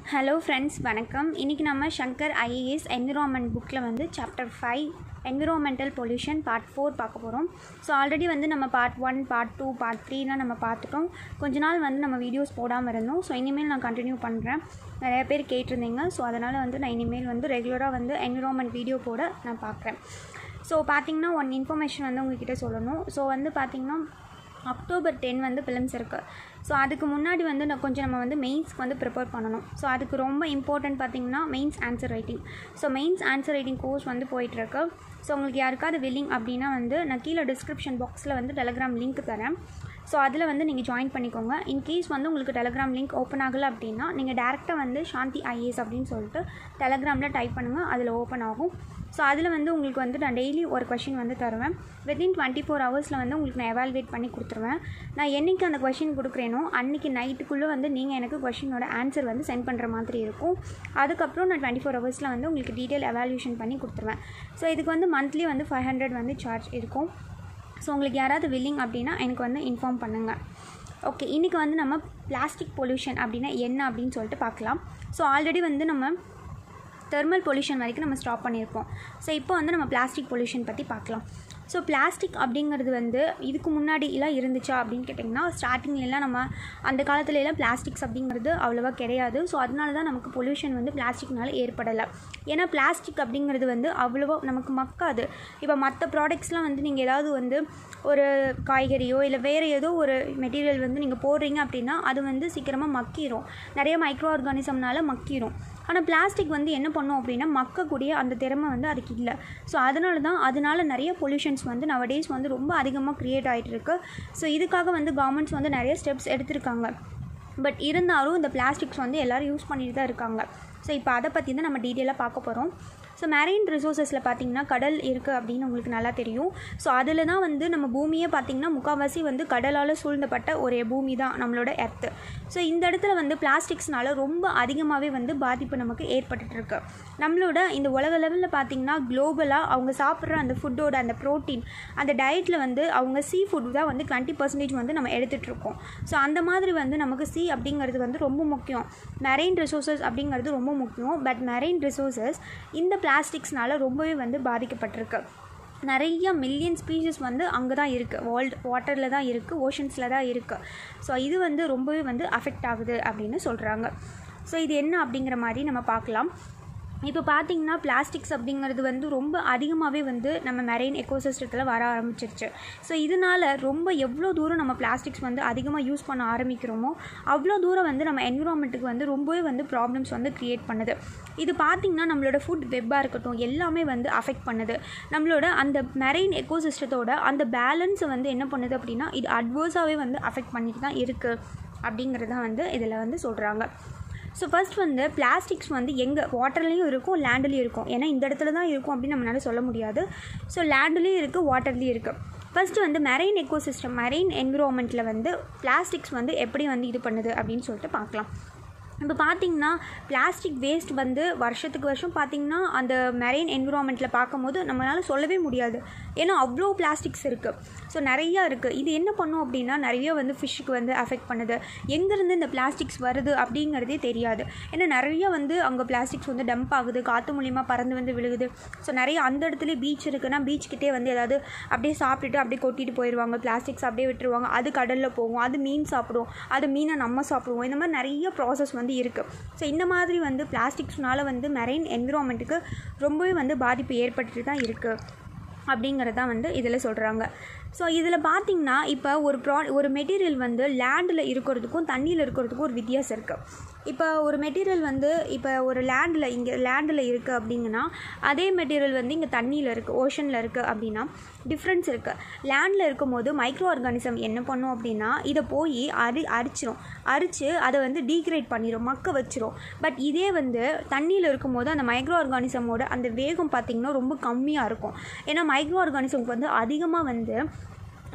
hello friends வணக்கம் இன்றைக்கி நம்ம சங்கர் ஐஏஎஸ் என்விரான்மெண்ட் புக்கில் வந்து chapter five environmental pollution part four பார்க்க போகிறோம் ஸோ ஆல்ரெடி வந்து நம்ம part one part two part த்ரீலாம் நம்ம பார்த்துட்டோம் கொஞ்ச நாள் வந்து நம்ம வீடியோஸ் போடாமல் இருந்தோம் ஸோ இனிமேல் நான் கண்டினியூ பண்ணுறேன் நிறைய பேர் கேட்டிருந்தீங்க ஸோ அதனால் வந்து நான் இனிமேல் வந்து ரெகுலராக வந்து என்விரான்மெண்ட் வீடியோ போட நான் பார்க்குறேன் ஸோ பார்த்தீங்கன்னா ஒன் இன்ஃபர்மேஷன் வந்து உங்ககிட்ட சொல்லணும் ஸோ வந்து பார்த்திங்கன்னா அக்டோபர் டென் வந்து ஃபிலிம்ஸ் இருக்குது ஸோ அதுக்கு முன்னாடி வந்து நான் கொஞ்சம் நம்ம வந்து மெயின்ஸ்க்கு வந்து ப்ரிப்பேர் பண்ணணும் ஸோ அதுக்கு ரொம்ப இம்பார்ட்டன்ட் பார்த்திங்கன்னா mains answer writing so mains answer writing course வந்து போயிட்டுருக்கு ஸோ உங்களுக்கு யாருக்காவது வில்லிங் அப்படின்னா வந்து நான் கீழே டிஸ்கிரிப்ஷன் பாக்ஸில் வந்து டெலகிராம் லிங்க் தரேன் ஸோ அதில் வந்து நீங்கள் ஜாயின் பண்ணிக்கோங்க இன்கேஸ் வந்து உங்களுக்கு டெலகிராம் லிங்க் ஓப்பன் ஆகலை அப்படின்னா நீங்கள் டேரெக்டாக வந்து சாந்தி ஐஏஎஸ் அப்படின்னு சொல்லிட்டு டெலகிராமில் டைப் பண்ணுங்கள் அதில் ஓப்பன் ஆகும் ஸோ அதில் வந்து உங்களுக்கு வந்து நான் டெய்லி ஒரு கொஷின் வந்து தருவேன் வித்தின் டுவெண்ட்டி ஃபோர் ஹவர்ஸில் வந்து உங்களுக்கு நான் எவால்வேட் பண்ணி கொடுத்துருவேன் நான் என்றைக்கு அந்த கொஷின் கொடுக்குறேனோ அன்றைக்கி நைட்டுக்குள்ளே வந்து நீங்கள் எனக்கு கொஷினோட ஆன்சர் வந்து சென்ட் பண்ணுற மாதிரி இருக்கும் அதுக்கப்புறம் நான் டுவெண்ட்டி ஃபோர் ஹவர்ஸில் வந்து உங்களுக்கு டீட்டெயில் எவால்யூஷன் பண்ணி கொடுத்துருவேன் ஸோ இதுக்கு வந்து மந்த்லி வந்து ஃபைவ் ஹண்ட்ரட் வந்து சார்ஜ் இருக்கும் ஸோ உங்களுக்கு யாராவது வில்லிங் அப்படின்னா எனக்கு வந்து இன்ஃபார்ம் பண்ணுங்கள் ஓகே இன்றைக்கி வந்து நம்ம பிளாஸ்டிக் பொல்யூஷன் அப்படின்னா என்ன அப்படின்னு சொல்லிட்டு பார்க்கலாம் ஸோ ஆல்ரெடி வந்து நம்ம தெர்மல் பொல்யூஷன் வரைக்கும் நம்ம ஸ்டாப் பண்ணியிருப்போம் ஸோ இப்போ வந்து நம்ம பிளாஸ்டிக் பொல்யூஷன் பற்றி பார்க்கலாம் ஸோ பிளாஸ்டிக் அப்படிங்கிறது வந்து இதுக்கு முன்னாடி எல்லாம் இருந்துச்சா அப்படின்னு கேட்டிங்கன்னா ஸ்டார்டிங்லலாம் நம்ம அந்த காலத்துல எல்லாம் பிளாஸ்டிக்ஸ் அப்படிங்கிறது அவ்வளோவா கிடையாது ஸோ அதனால தான் நமக்கு பொல்யூஷன் வந்து பிளாஸ்டிக்னால ஏற்படலை ஏன்னா பிளாஸ்டிக் அப்படிங்கிறது வந்து அவ்வளோவா நமக்கு மக்காது இப்போ மற்ற ப்ராடக்ட்ஸ்லாம் வந்து நீங்கள் ஏதாவது வந்து ஒரு காய்கறியோ இல்லை வேறு ஏதோ ஒரு மெட்டீரியல் வந்து நீங்கள் போடுறீங்க அப்படின்னா அது வந்து சீக்கிரமாக மக்கிரும் நிறைய மைக்ரோ ஆர்கானிசம்னால மக்கிரும் ஆனால் பிளாஸ்டிக் வந்து என்ன பண்ணும் அப்படின்னா மக்கக்கூடிய அந்த திறமை வந்து அதுக்கு இல்லை ஸோ அதனால தான் அதனால நிறைய பொல்யூஷன்ஸ் வந்து நவடேஸ் வந்து ரொம்ப அதிகமாக க்ரியேட் ஆகிட்டு இருக்கு ஸோ இதுக்காக வந்து கவர்மெண்ட்ஸ் வந்து நிறைய ஸ்டெப்ஸ் எடுத்திருக்காங்க பட் இருந்தாலும் இந்த பிளாஸ்டிக்ஸ் வந்து எல்லோரும் யூஸ் பண்ணிட்டு தான் இருக்காங்க ஸோ இப்போ அதை பற்றி தான் நம்ம டீட்டெயிலாக பார்க்க போகிறோம் ஸோ மெரைன் ரிசோர்ஸஸில் பார்த்திங்கன்னா கடல் இருக்குது அப்படின்னு உங்களுக்கு நல்லா தெரியும் ஸோ அதில் தான் வந்து நம்ம பூமியே பார்த்திங்கன்னா முக்கால்வாசி வந்து கடலால் சூழ்ந்தப்பட்ட ஒரு பூமி தான் நம்மளோட எர்த்து ஸோ இந்த இடத்துல வந்து பிளாஸ்டிக்ஸ்னால ரொம்ப அதிகமாகவே வந்து பாதிப்பு நமக்கு ஏற்பட்டுருக்கு நம்மளோட இந்த உலக லெவலில் பார்த்திங்கன்னா குளோபலாக அவங்க சாப்பிட்ற அந்த ஃபுட்டோட அந்த ப்ரோட்டீன் அந்த டயட்டில் வந்து அவங்க சீ ஃபுட் தான் வந்து டுவெண்ட்டி பர்சன்டேஜ் வந்து நம்ம எடுத்துகிட்ருக்கோம் ஸோ அந்த மாதிரி வந்து நமக்கு சி அப்படிங்கிறது வந்து ரொம்ப முக்கியம் மெரைன் ரிசோர்ஸஸ் அப்படிங்கிறது ரொம்ப முக்கியம் பட் மெரைன் ரிசோர்ஸஸ் இந்த பிளாஸ்டிக்ஸ்னால ரொம்பவே வந்து பாதிக்கப்பட்டிருக்கு நிறைய மில்லியன் ஸ்பீஷஸ் வந்து அங்கே தான் இருக்குது வேர்ல்டு வாட்டரில் தான் இருக்குது ஓஷன்ஸில் தான் இருக்குது ஸோ இது வந்து ரொம்பவே வந்து அஃபெக்ட் ஆகுது அப்படின்னு சொல்கிறாங்க ஸோ இது என்ன அப்படிங்கிற மாதிரி நம்ம பார்க்கலாம் இப்போ பார்த்தீங்கன்னா பிளாஸ்டிக்ஸ் அப்படிங்கிறது வந்து ரொம்ப அதிகமாகவே வந்து நம்ம மெரெயின் எக்கோசிஸ்டத்தில் வர ஆரம்பிச்சிருச்சு ஸோ இதனால் ரொம்ப எவ்வளோ தூரம் நம்ம பிளாஸ்டிக்ஸ் வந்து அதிகமாக யூஸ் பண்ண ஆரம்பிக்கிறோமோ அவ்வளோ தூரம் வந்து நம்ம என்விரான்மெண்ட்டுக்கு வந்து ரொம்பவே வந்து ப்ராப்ளம்ஸ் வந்து க்ரியேட் பண்ணுது இது பார்த்திங்கன்னா நம்மளோட ஃபுட் வெப்பாக இருக்கட்டும் எல்லாமே வந்து அஃபெக்ட் பண்ணுது நம்மளோட அந்த மெரெயின் எக்கோசிஸ்டத்தோட அந்த பேலன்ஸை வந்து என்ன பண்ணுது அப்படின்னா இது அட்வர்ஸாகவே வந்து அஃபெக்ட் பண்ணிட்டு தான் இருக்குது அப்படிங்கிறது தான் வந்து இதில் வந்து சொல்கிறாங்க ஸோ ஃபஸ்ட் வந்து பிளாஸ்டிக்ஸ் வந்து எங்கே வாட்டர்லேயும் இருக்கும் லேண்ட்லேயும் இருக்கும் ஏன்னா இந்த இடத்துல தான் இருக்கும் அப்படின்னு நம்மளால சொல்ல முடியாது ஸோ லேண்ட்லேயும் இருக்குது வாட்டர்லேயும் இருக்குது ஃபஸ்ட்டு வந்து மெரெயின் எக்கோசிஸ்டம் மெரெயின் என்விரான்மெண்ட்டில் வந்து பிளாஸ்டிக்ஸ் வந்து எப்படி வந்து இது பண்ணுது அப்படின்னு சொல்லிட்டு பார்க்கலாம் இப்போ பார்த்திங்கன்னா பிளாஸ்டிக் வேஸ்ட் வந்து வருஷத்துக்கு வருஷம் பார்த்திங்கன்னா அந்த மெரெயின் என்விரான்மெண்ட்டில் பார்க்கும்போது நம்மளால் சொல்லவே முடியாது ஏன்னா அவ்வளோ பிளாஸ்டிக்ஸ் இருக்குது ஸோ நிறையா இருக்குது இது என்ன பண்ணும் அப்படின்னா நிறைய வந்து ஃபிஷ்ஷுக்கு வந்து அஃபெக்ட் பண்ணுது எங்கேருந்து இந்த பிளாஸ்டிக்ஸ் வருது அப்படிங்கிறதே தெரியாது ஏன்னா நிறைய வந்து அங்கே பிளாஸ்டிக்ஸ் வந்து டம்ப் ஆகுது காற்று மூலிமா பறந்து வந்து விழுகுது ஸோ நிறைய அந்த இடத்துல பீச் இருக்குன்னா பீச்கிட்டே வந்து ஏதாவது அப்படியே சாப்பிட்டுட்டு அப்படியே கொட்டிட்டு போயிடுவாங்க பிளாஸ்டிக்ஸ் அப்படியே விட்டுருவாங்க அது கடலில் போகும் அது மீன் சாப்பிடும் அது மீனை நம்ம சாப்பிடுவோம் இந்த மாதிரி நிறைய ப்ராசஸ் வந்து இருக்குது ஸோ இந்த மாதிரி வந்து பிளாஸ்டிக்ஸ்னால வந்து மெரெயின் என்விரான்மெண்ட்டுக்கு ரொம்பவே வந்து பாதிப்பு ஏற்பட்டுட்டு தான் இருக்குது அப்படிங்கிறதான் வந்து இதில் சொல்கிறாங்க ஸோ இதில் பார்த்திங்கன்னா இப்போ ஒரு ப்ரா ஒரு மெட்டீரியல் வந்து லேண்டில் இருக்கிறதுக்கும் தண்ணியில் இருக்கிறதுக்கும் ஒரு வித்தியாசம் இருக்குது இப்போ ஒரு மெட்டீரியல் வந்து இப்போ ஒரு லேண்டில் இங்கே லேண்டில் இருக்குது அப்படிங்கன்னா அதே மெட்டீரியல் வந்து இங்கே தண்ணியில் இருக்குது ஓஷனில் இருக்குது அப்படின்னா டிஃப்ரென்ஸ் இருக்குது லேண்டில் இருக்கும்போது மைக்ரோ ஆர்கானிசம் என்ன பண்ணும் அப்படின்னா இதை போய் அரி அரிச்சிரும் அரித்து அதை வந்து டீக்ரேட் பண்ணிடும் மக்க வச்சிரும் பட் இதே வந்து தண்ணியில் இருக்கும்போது அந்த மைக்ரோ ஆர்கானிசமோட அந்த வேகம் பார்த்திங்கன்னா ரொம்ப கம்மியாக இருக்கும் ஏன்னா மைக்ரோ ஆர்கானிசம்க்கு வந்து அதிகமாக வந்து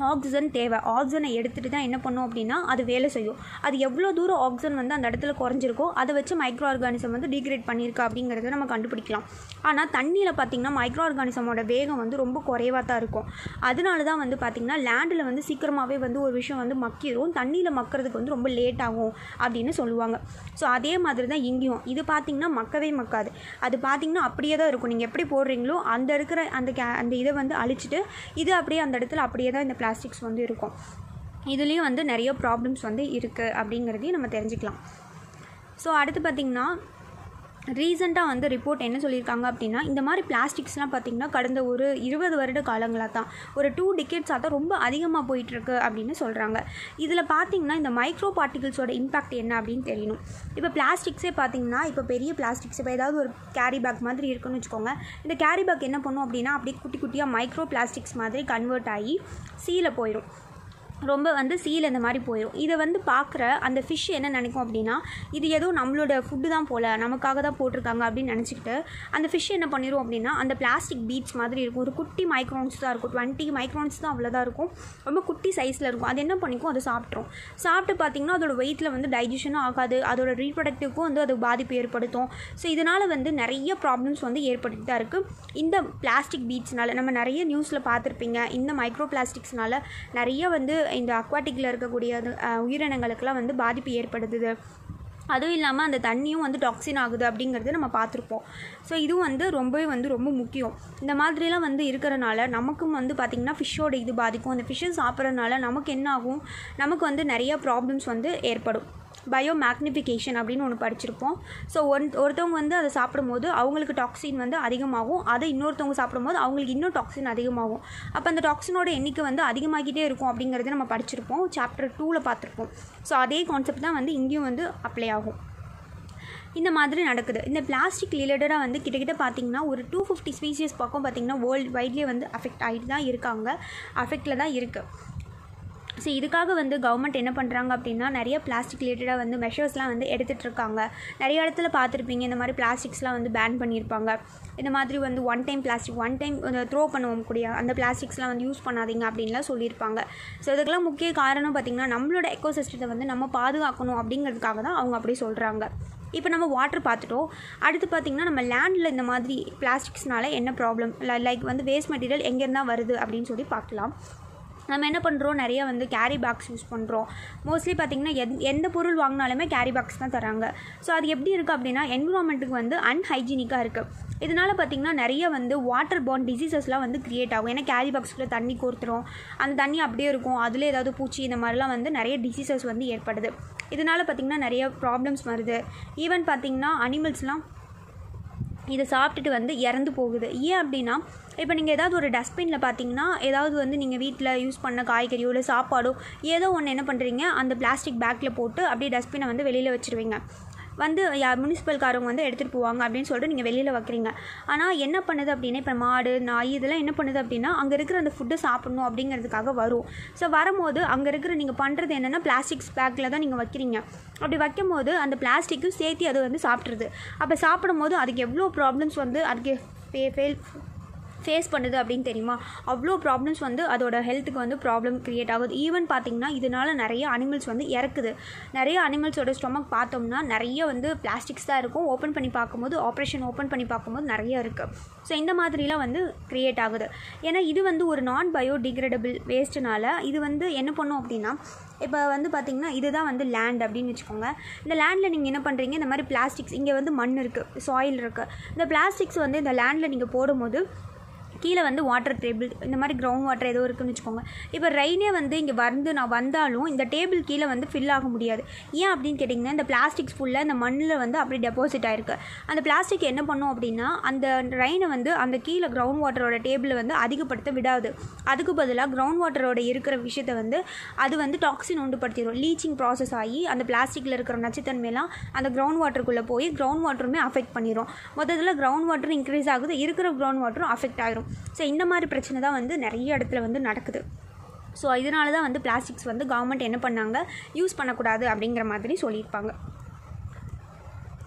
ஆக்சிஜன் தேவை ஆக்சிஜனை எடுத்துகிட்டு தான் என்ன பண்ணும் அப்படின்னா அது வேலை செய்யும் அது எவ்வளோ தூரம் ஆக்சிஜன் வந்து அந்த இடத்துல குறைஞ்சிருக்கோ அதை வச்சு மைக்ரோ ஆர்கானிசம் வந்து டீக்ரேட் பண்ணியிருக்கா அப்படிங்கிறத நம்ம கண்டுபிடிக்கலாம் ஆனால் தண்ணியில் பார்த்திங்கன்னா மைக்ரோ ஆர்கானிசமோட வேகம் வந்து ரொம்ப குறைவாக தான் இருக்கும் அதனால தான் வந்து பார்த்திங்கன்னா லேண்டில் வந்து சீக்கிரமாகவே வந்து ஒரு விஷயம் வந்து மக்கிரும் தண்ணியில் மக்கறதுக்கு வந்து ரொம்ப லேட் ஆகும் அப்படின்னு சொல்லுவாங்க ஸோ அதே மாதிரி தான் இங்கேயும் இது பார்த்திங்கன்னா மக்கவே மக்காது அது பார்த்திங்கன்னா அப்படியே தான் இருக்கும் நீங்கள் எப்படி போடுறீங்களோ அந்த இருக்கிற அந்த கே அந்த இதை வந்து அழிச்சிட்டு இது அப்படியே அந்த இடத்துல அப்படியே தான் இந்த பிளாஸ்டிக்ஸ் வந்து இருக்கும் இதுலேயும் வந்து நிறைய ப்ராப்ளம்ஸ் வந்து இருக்குது அப்படிங்கிறதையும் நம்ம தெரிஞ்சுக்கலாம் ஸோ அடுத்து பார்த்திங்கன்னா ரீசெண்டாக வந்து ரிப்போர்ட் என்ன சொல்லியிருக்காங்க அப்படின்னா இந்த மாதிரி பிளாஸ்டிக்ஸ்லாம் பார்த்திங்கன்னா கடந்த ஒரு இருபது வருட காலங்களாக தான் ஒரு டூ டிக்கெட்ஸாக தான் ரொம்ப அதிகமாக போயிட்டுருக்கு அப்படின்னு சொல்கிறாங்க இதில் பார்த்திங்கன்னா இந்த மைக்ரோ பார்ட்டிகிள்ஸோட இம்பாக்ட் என்ன அப்படின்னு தெரியணும் இப்போ பிளாஸ்டிக்ஸே பார்த்திங்கன்னா இப்போ பெரிய பிளாஸ்டிக்ஸ் இப்போ ஏதாவது ஒரு கேரி பேக் மாதிரி இருக்குன்னு வச்சுக்கோங்க இந்த கேரி பேக் என்ன பண்ணும் அப்படின்னா அப்படியே குட்டி குட்டியாக மைக்ரோ பிளாஸ்டிக்ஸ் மாதிரி கன்வெர்ட் ஆகி சீல போயிடும் ரொம்ப வந்து சீல் இந்த மாதிரி போயிடும் இதை வந்து பார்க்குற அந்த ஃபிஷ் என்ன நினைக்கும் அப்படின்னா இது ஏதோ நம்மளோட ஃபுட்டு தான் போல் நமக்காக தான் போட்டிருக்காங்க அப்படின்னு நினச்சிக்கிட்டு அந்த ஃபிஷ் என்ன பண்ணிடும் அப்படின்னா அந்த பிளாஸ்டிக் பீட்ஸ் மாதிரி இருக்கும் ஒரு குட்டி மைக்ரோன்ஸ் தான் இருக்கும் டுவெண்ட்டி மைக்ரோன்ஸ் தான் அவ்வளோதான் இருக்கும் ரொம்ப குட்டி சைஸில் இருக்கும் அது என்ன பண்ணிக்கும் அதை சாப்பிட்ரும் சாப்பிட்டு பார்த்திங்கன்னா அதோட வெயிட்டில் வந்து டைஜஷனும் ஆகாது அதோட ரீப்ரொடக்டிவ்க்கும் வந்து அது பாதிப்பு ஏற்படுத்தும் ஸோ இதனால் வந்து நிறைய ப்ராப்ளம்ஸ் வந்து ஏற்பட்டுட்டு தான் இருக்குது இந்த பிளாஸ்டிக் பீட்ஸ்னால நம்ம நிறைய நியூஸில் பார்த்துருப்பீங்க இந்த மைக்ரோ பிளாஸ்டிக்ஸ்னால நிறைய வந்து இந்த அக்வாட்டிக்கில் இருக்கக்கூடிய அது, அஹ், உயிரினங்களுக்கெல்லாம் வந்து பாதிப்பு ஏற்படுத்துது அதுவும் இல்லாமல் அந்த தண்ணியும் வந்து டாக்ஸின் ஆகுது அப்படிங்கிறது நம்ம பார்த்துருப்போம் ஸோ இதுவும் வந்து ரொம்பவே வந்து ரொம்ப முக்கியம் இந்த மாதிரிலாம் வந்து இருக்கிறனால நமக்கும் வந்து பார்த்திங்கன்னா ஃபிஷ்ஷோட இது பாதிக்கும் அந்த ஃபிஷ்ஷை சாப்பிட்றதுனால நமக்கு என்ன ஆகும் நமக்கு வந்து நிறைய ப்ராப்ளம்ஸ் வந்து ஏற்படும் பயோ மேக்னிஃபிகேஷன் அப்படின்னு ஒன்று படிச்சிருப்போம் ஸோ ஒன் ஒருத்தவங்க வந்து அதை சாப்பிடும்போது அவங்களுக்கு டாக்ஸின் வந்து அதிகமாகும் அதை இன்னொருத்தவங்க சாப்பிடும்போது அவங்களுக்கு இன்னும் டாக்ஸின் அதிகமாகும் அப்போ அந்த டாக்ஸினோட எண்ணிக்கை வந்து அதிகமாகிட்டே இருக்கும் அப்படிங்கிறத நம்ம படிச்சிருப்போம் சாப்டர் டூவில் பார்த்துருப்போம் ஸோ அதே கான்செப்ட் தான் வந்து இங்கேயும் வந்து அப்ளை ஆகும் இந்த மாதிரி நடக்குது இந்த பிளாஸ்டிக் ரிலேட்டடாக வந்து கிட்டத்தட்ட பார்த்தீங்கன்னா ஒரு டூ ஃபிஃப்டி ஸ்பீசியஸ் பக்கம் பார்த்தீங்கன்னா வேர்ல்டு வைட்லேயே வந்து அஃபெக்ட் ஆகிட்டு தான் இருக்காங்க அஃபெக்டில் தான் இருக்குது ஸோ இதுக்காக வந்து கவர்மெண்ட் என்ன பண்ணுறாங்க அப்படின்னா நிறைய பிளாஸ்டிக் ரிலேட்டடாக வந்து மெஷர்ஸ்லாம் வந்து எடுத்துகிட்டு இருக்காங்க நிறைய இடத்துல பார்த்துருப்பீங்க இந்த மாதிரி பிளாஸ்டிக்ஸ்லாம் வந்து பேன் பண்ணியிருப்பாங்க இந்த மாதிரி வந்து one time plastic one time throw பண்ணுவோம் கூடிய அந்த பிளாஸ்டிக்ஸ்லாம் வந்து யூஸ் பண்ணாதீங்க அப்படின்லாம் சொல்லியிருப்பாங்க ஸோ இதுக்கெல்லாம் முக்கிய காரணம் பார்த்திங்கன்னா நம்மளோட எக்கோசிஸ்டத்தை வந்து நம்ம பாதுகாக்கணும் அப்படிங்கிறதுக்காக தான் அவங்க அப்படி சொல்கிறாங்க இப்போ நம்ம வாட்டர் பார்த்துட்டோம் அடுத்து பார்த்திங்கன்னா நம்ம லேண்டில் இந்த மாதிரி பிளாஸ்டிக்ஸ்னால என்ன ப்ராப்ளம் லைக் வந்து வேஸ்ட் மெட்டீரியல் எங்கேருந்தா வருது அப்படின்னு சொல்லி பார்க்கலாம் நம்ம என்ன பண்ணுறோம் நிறைய வந்து கேரி பேக்ஸ் யூஸ் பண்ணுறோம் மோஸ்ட்லி பார்த்திங்கன்னா எந் எந்த பொருள் வாங்கினாலுமே கேரி பேக்ஸ் தான் தராங்க ஸோ அது எப்படி இருக்குது அப்படின்னா என்விரான்மெண்ட்டுக்கு வந்து அன்ஹைஜீனிக்காக இருக்குது இதனால் பார்த்திங்கன்னா நிறைய வந்து வாட்டர் பாண்ட் டிசீசஸ்லாம் வந்து க்ரியேட் ஆகும் ஏன்னா கேரி பாக்ஸ்க்குள்ளே தண்ணி கோர்த்துரும் அந்த தண்ணி அப்படியே இருக்கும் அதில் ஏதாவது பூச்சி இந்த மாதிரிலாம் வந்து நிறைய டிசீசஸ் வந்து ஏற்படுது இதனால் பார்த்திங்கன்னா நிறைய ப்ராப்ளம்ஸ் வருது ஈவன் பார்த்திங்கன்னா அனிமல்ஸ்லாம் இதை சாப்பிட்டுட்டு வந்து இறந்து போகுது ஏன் அப்படின்னா இப்போ நீங்கள் ஏதாவது ஒரு டஸ்ட்பினில் பார்த்தீங்கன்னா ஏதாவது வந்து நீங்கள் வீட்டில் யூஸ் பண்ண காய்கறியோ இல்லை சாப்பாடோ ஏதோ ஒன்று என்ன பண்ணுறீங்க அந்த பிளாஸ்டிக் பேக்கில் போட்டு அப்படியே டஸ்ட்பினை வந்து வெளியில் வச்சுருவீங்க வந்து யார் முனிசிபல்காரங்க வந்து எடுத்துகிட்டு போவாங்க அப்படின்னு சொல்லிட்டு நீங்கள் வெளியில் வைக்கிறீங்க ஆனால் என்ன பண்ணுது அப்படின்னா இப்போ மாடு நாய் இதெல்லாம் என்ன பண்ணுது அப்படின்னா அங்கே இருக்கிற அந்த ஃபுட்டை சாப்பிடணும் அப்படிங்கிறதுக்காக வரும் ஸோ வரும்போது அங்கே இருக்கிற நீங்கள் பண்ணுறது என்னென்னா பிளாஸ்டிக்ஸ் பேக்கில் தான் நீங்கள் வைக்கிறீங்க அப்படி வைக்கும்போது அந்த பிளாஸ்டிக்கும் சேர்த்து அது வந்து சாப்பிட்ருது அப்போ சாப்பிடும்போது அதுக்கு எவ்வளோ ப்ராப்ளம்ஸ் வந்து அதுக்கு ஃபே ஃபெயில் ஃபேஸ் பண்ணுது அப்படின்னு தெரியுமா அவ்வளோ ப்ராப்ளம்ஸ் வந்து அதோட ஹெல்த்துக்கு வந்து ப்ராப்ளம் க்ரியேட் ஆகுது ஈவன் பார்த்தீங்கன்னா இதனால் நிறைய அனிமல்ஸ் வந்து இறக்குது நிறைய அனிமல்ஸோட ஸ்டொமக் பார்த்தோம்னா நிறைய வந்து பிளாஸ்டிக்ஸ் தான் இருக்கும் ஓப்பன் பண்ணி பார்க்கும்போது ஆப்ரேஷன் ஓப்பன் பண்ணி பார்க்கும்போது நிறைய இருக்குது ஸோ இந்த மாதிரிலாம் வந்து க்ரியேட் ஆகுது ஏன்னா இது வந்து ஒரு நான் பயோடிகிரேடபிள் வேஸ்ட்டுனால இது வந்து என்ன பண்ணும் அப்படின்னா இப்போ வந்து பார்த்திங்கன்னா இதுதான் வந்து லேண்ட் அப்படின்னு வச்சுக்கோங்க இந்த லேண்டில் நீங்கள் என்ன பண்ணுறீங்க இந்த மாதிரி பிளாஸ்டிக்ஸ் இங்கே வந்து மண் இருக்குது சாயில் இருக்குது இந்த பிளாஸ்டிக்ஸ் வந்து இந்த லேண்டில் நீங்கள் போடும்போது கீழே வந்து வாட்டர் டேபிள் இந்த மாதிரி கிரவுண்ட் வாட்டர் ஏதோ இருக்குன்னு வச்சுக்கோங்க இப்போ ரெயினே வந்து இங்கே வந்து நான் வந்தாலும் இந்த டேபிள் கீழே வந்து ஃபில் ஆக முடியாது ஏன் அப்படின்னு கேட்டிங்கன்னா இந்த பிளாஸ்டிக்ஸ் ஃபுல்லாக இந்த மண்ணில் வந்து அப்படி டெபாசிட் ஆயிருக்கு அந்த பிளாஸ்டிக் என்ன பண்ணும் அப்படின்னா அந்த ரெயினை வந்து அந்த கீழே கிரவுண்ட் வாட்டரோட டேபிளை வந்து அதிகப்படுத்த விடாது அதுக்கு பதிலாக கிரவுண்ட் வாட்டரோட இருக்கிற விஷயத்தை வந்து அது வந்து டாக்ஸின் உண்டுபடுத்திடும் லீச்சிங் ப்ராசஸ் ஆகி அந்த பிளாஸ்டிக்கில் இருக்கிற நச்சுத்தன்மையெல்லாம் அந்த கிரவுண்ட் வாட்டருக்குள்ளே போய் கிரவுண்ட் வாட்டருமே அஃபெக்ட் பண்ணிடும் மொத்தத்தில் கிரவுண்ட் வாட்டரும் இன்க்ரீஸ் ஆகுது இருக்கிற கிரவுண்ட் வாட்டரும் அஃபெக்ட் ஆயிரும் ஸோ இந்த மாதிரி பிரச்சனை தான் வந்து நிறைய இடத்துல வந்து நடக்குது ஸோ இதனால தான் வந்து பிளாஸ்டிக்ஸ் வந்து கவர்மெண்ட் என்ன பண்ணாங்க யூஸ் பண்ணக்கூடாது அப்படிங்கிற மாதிரி சொல்லியிருப்பாங்க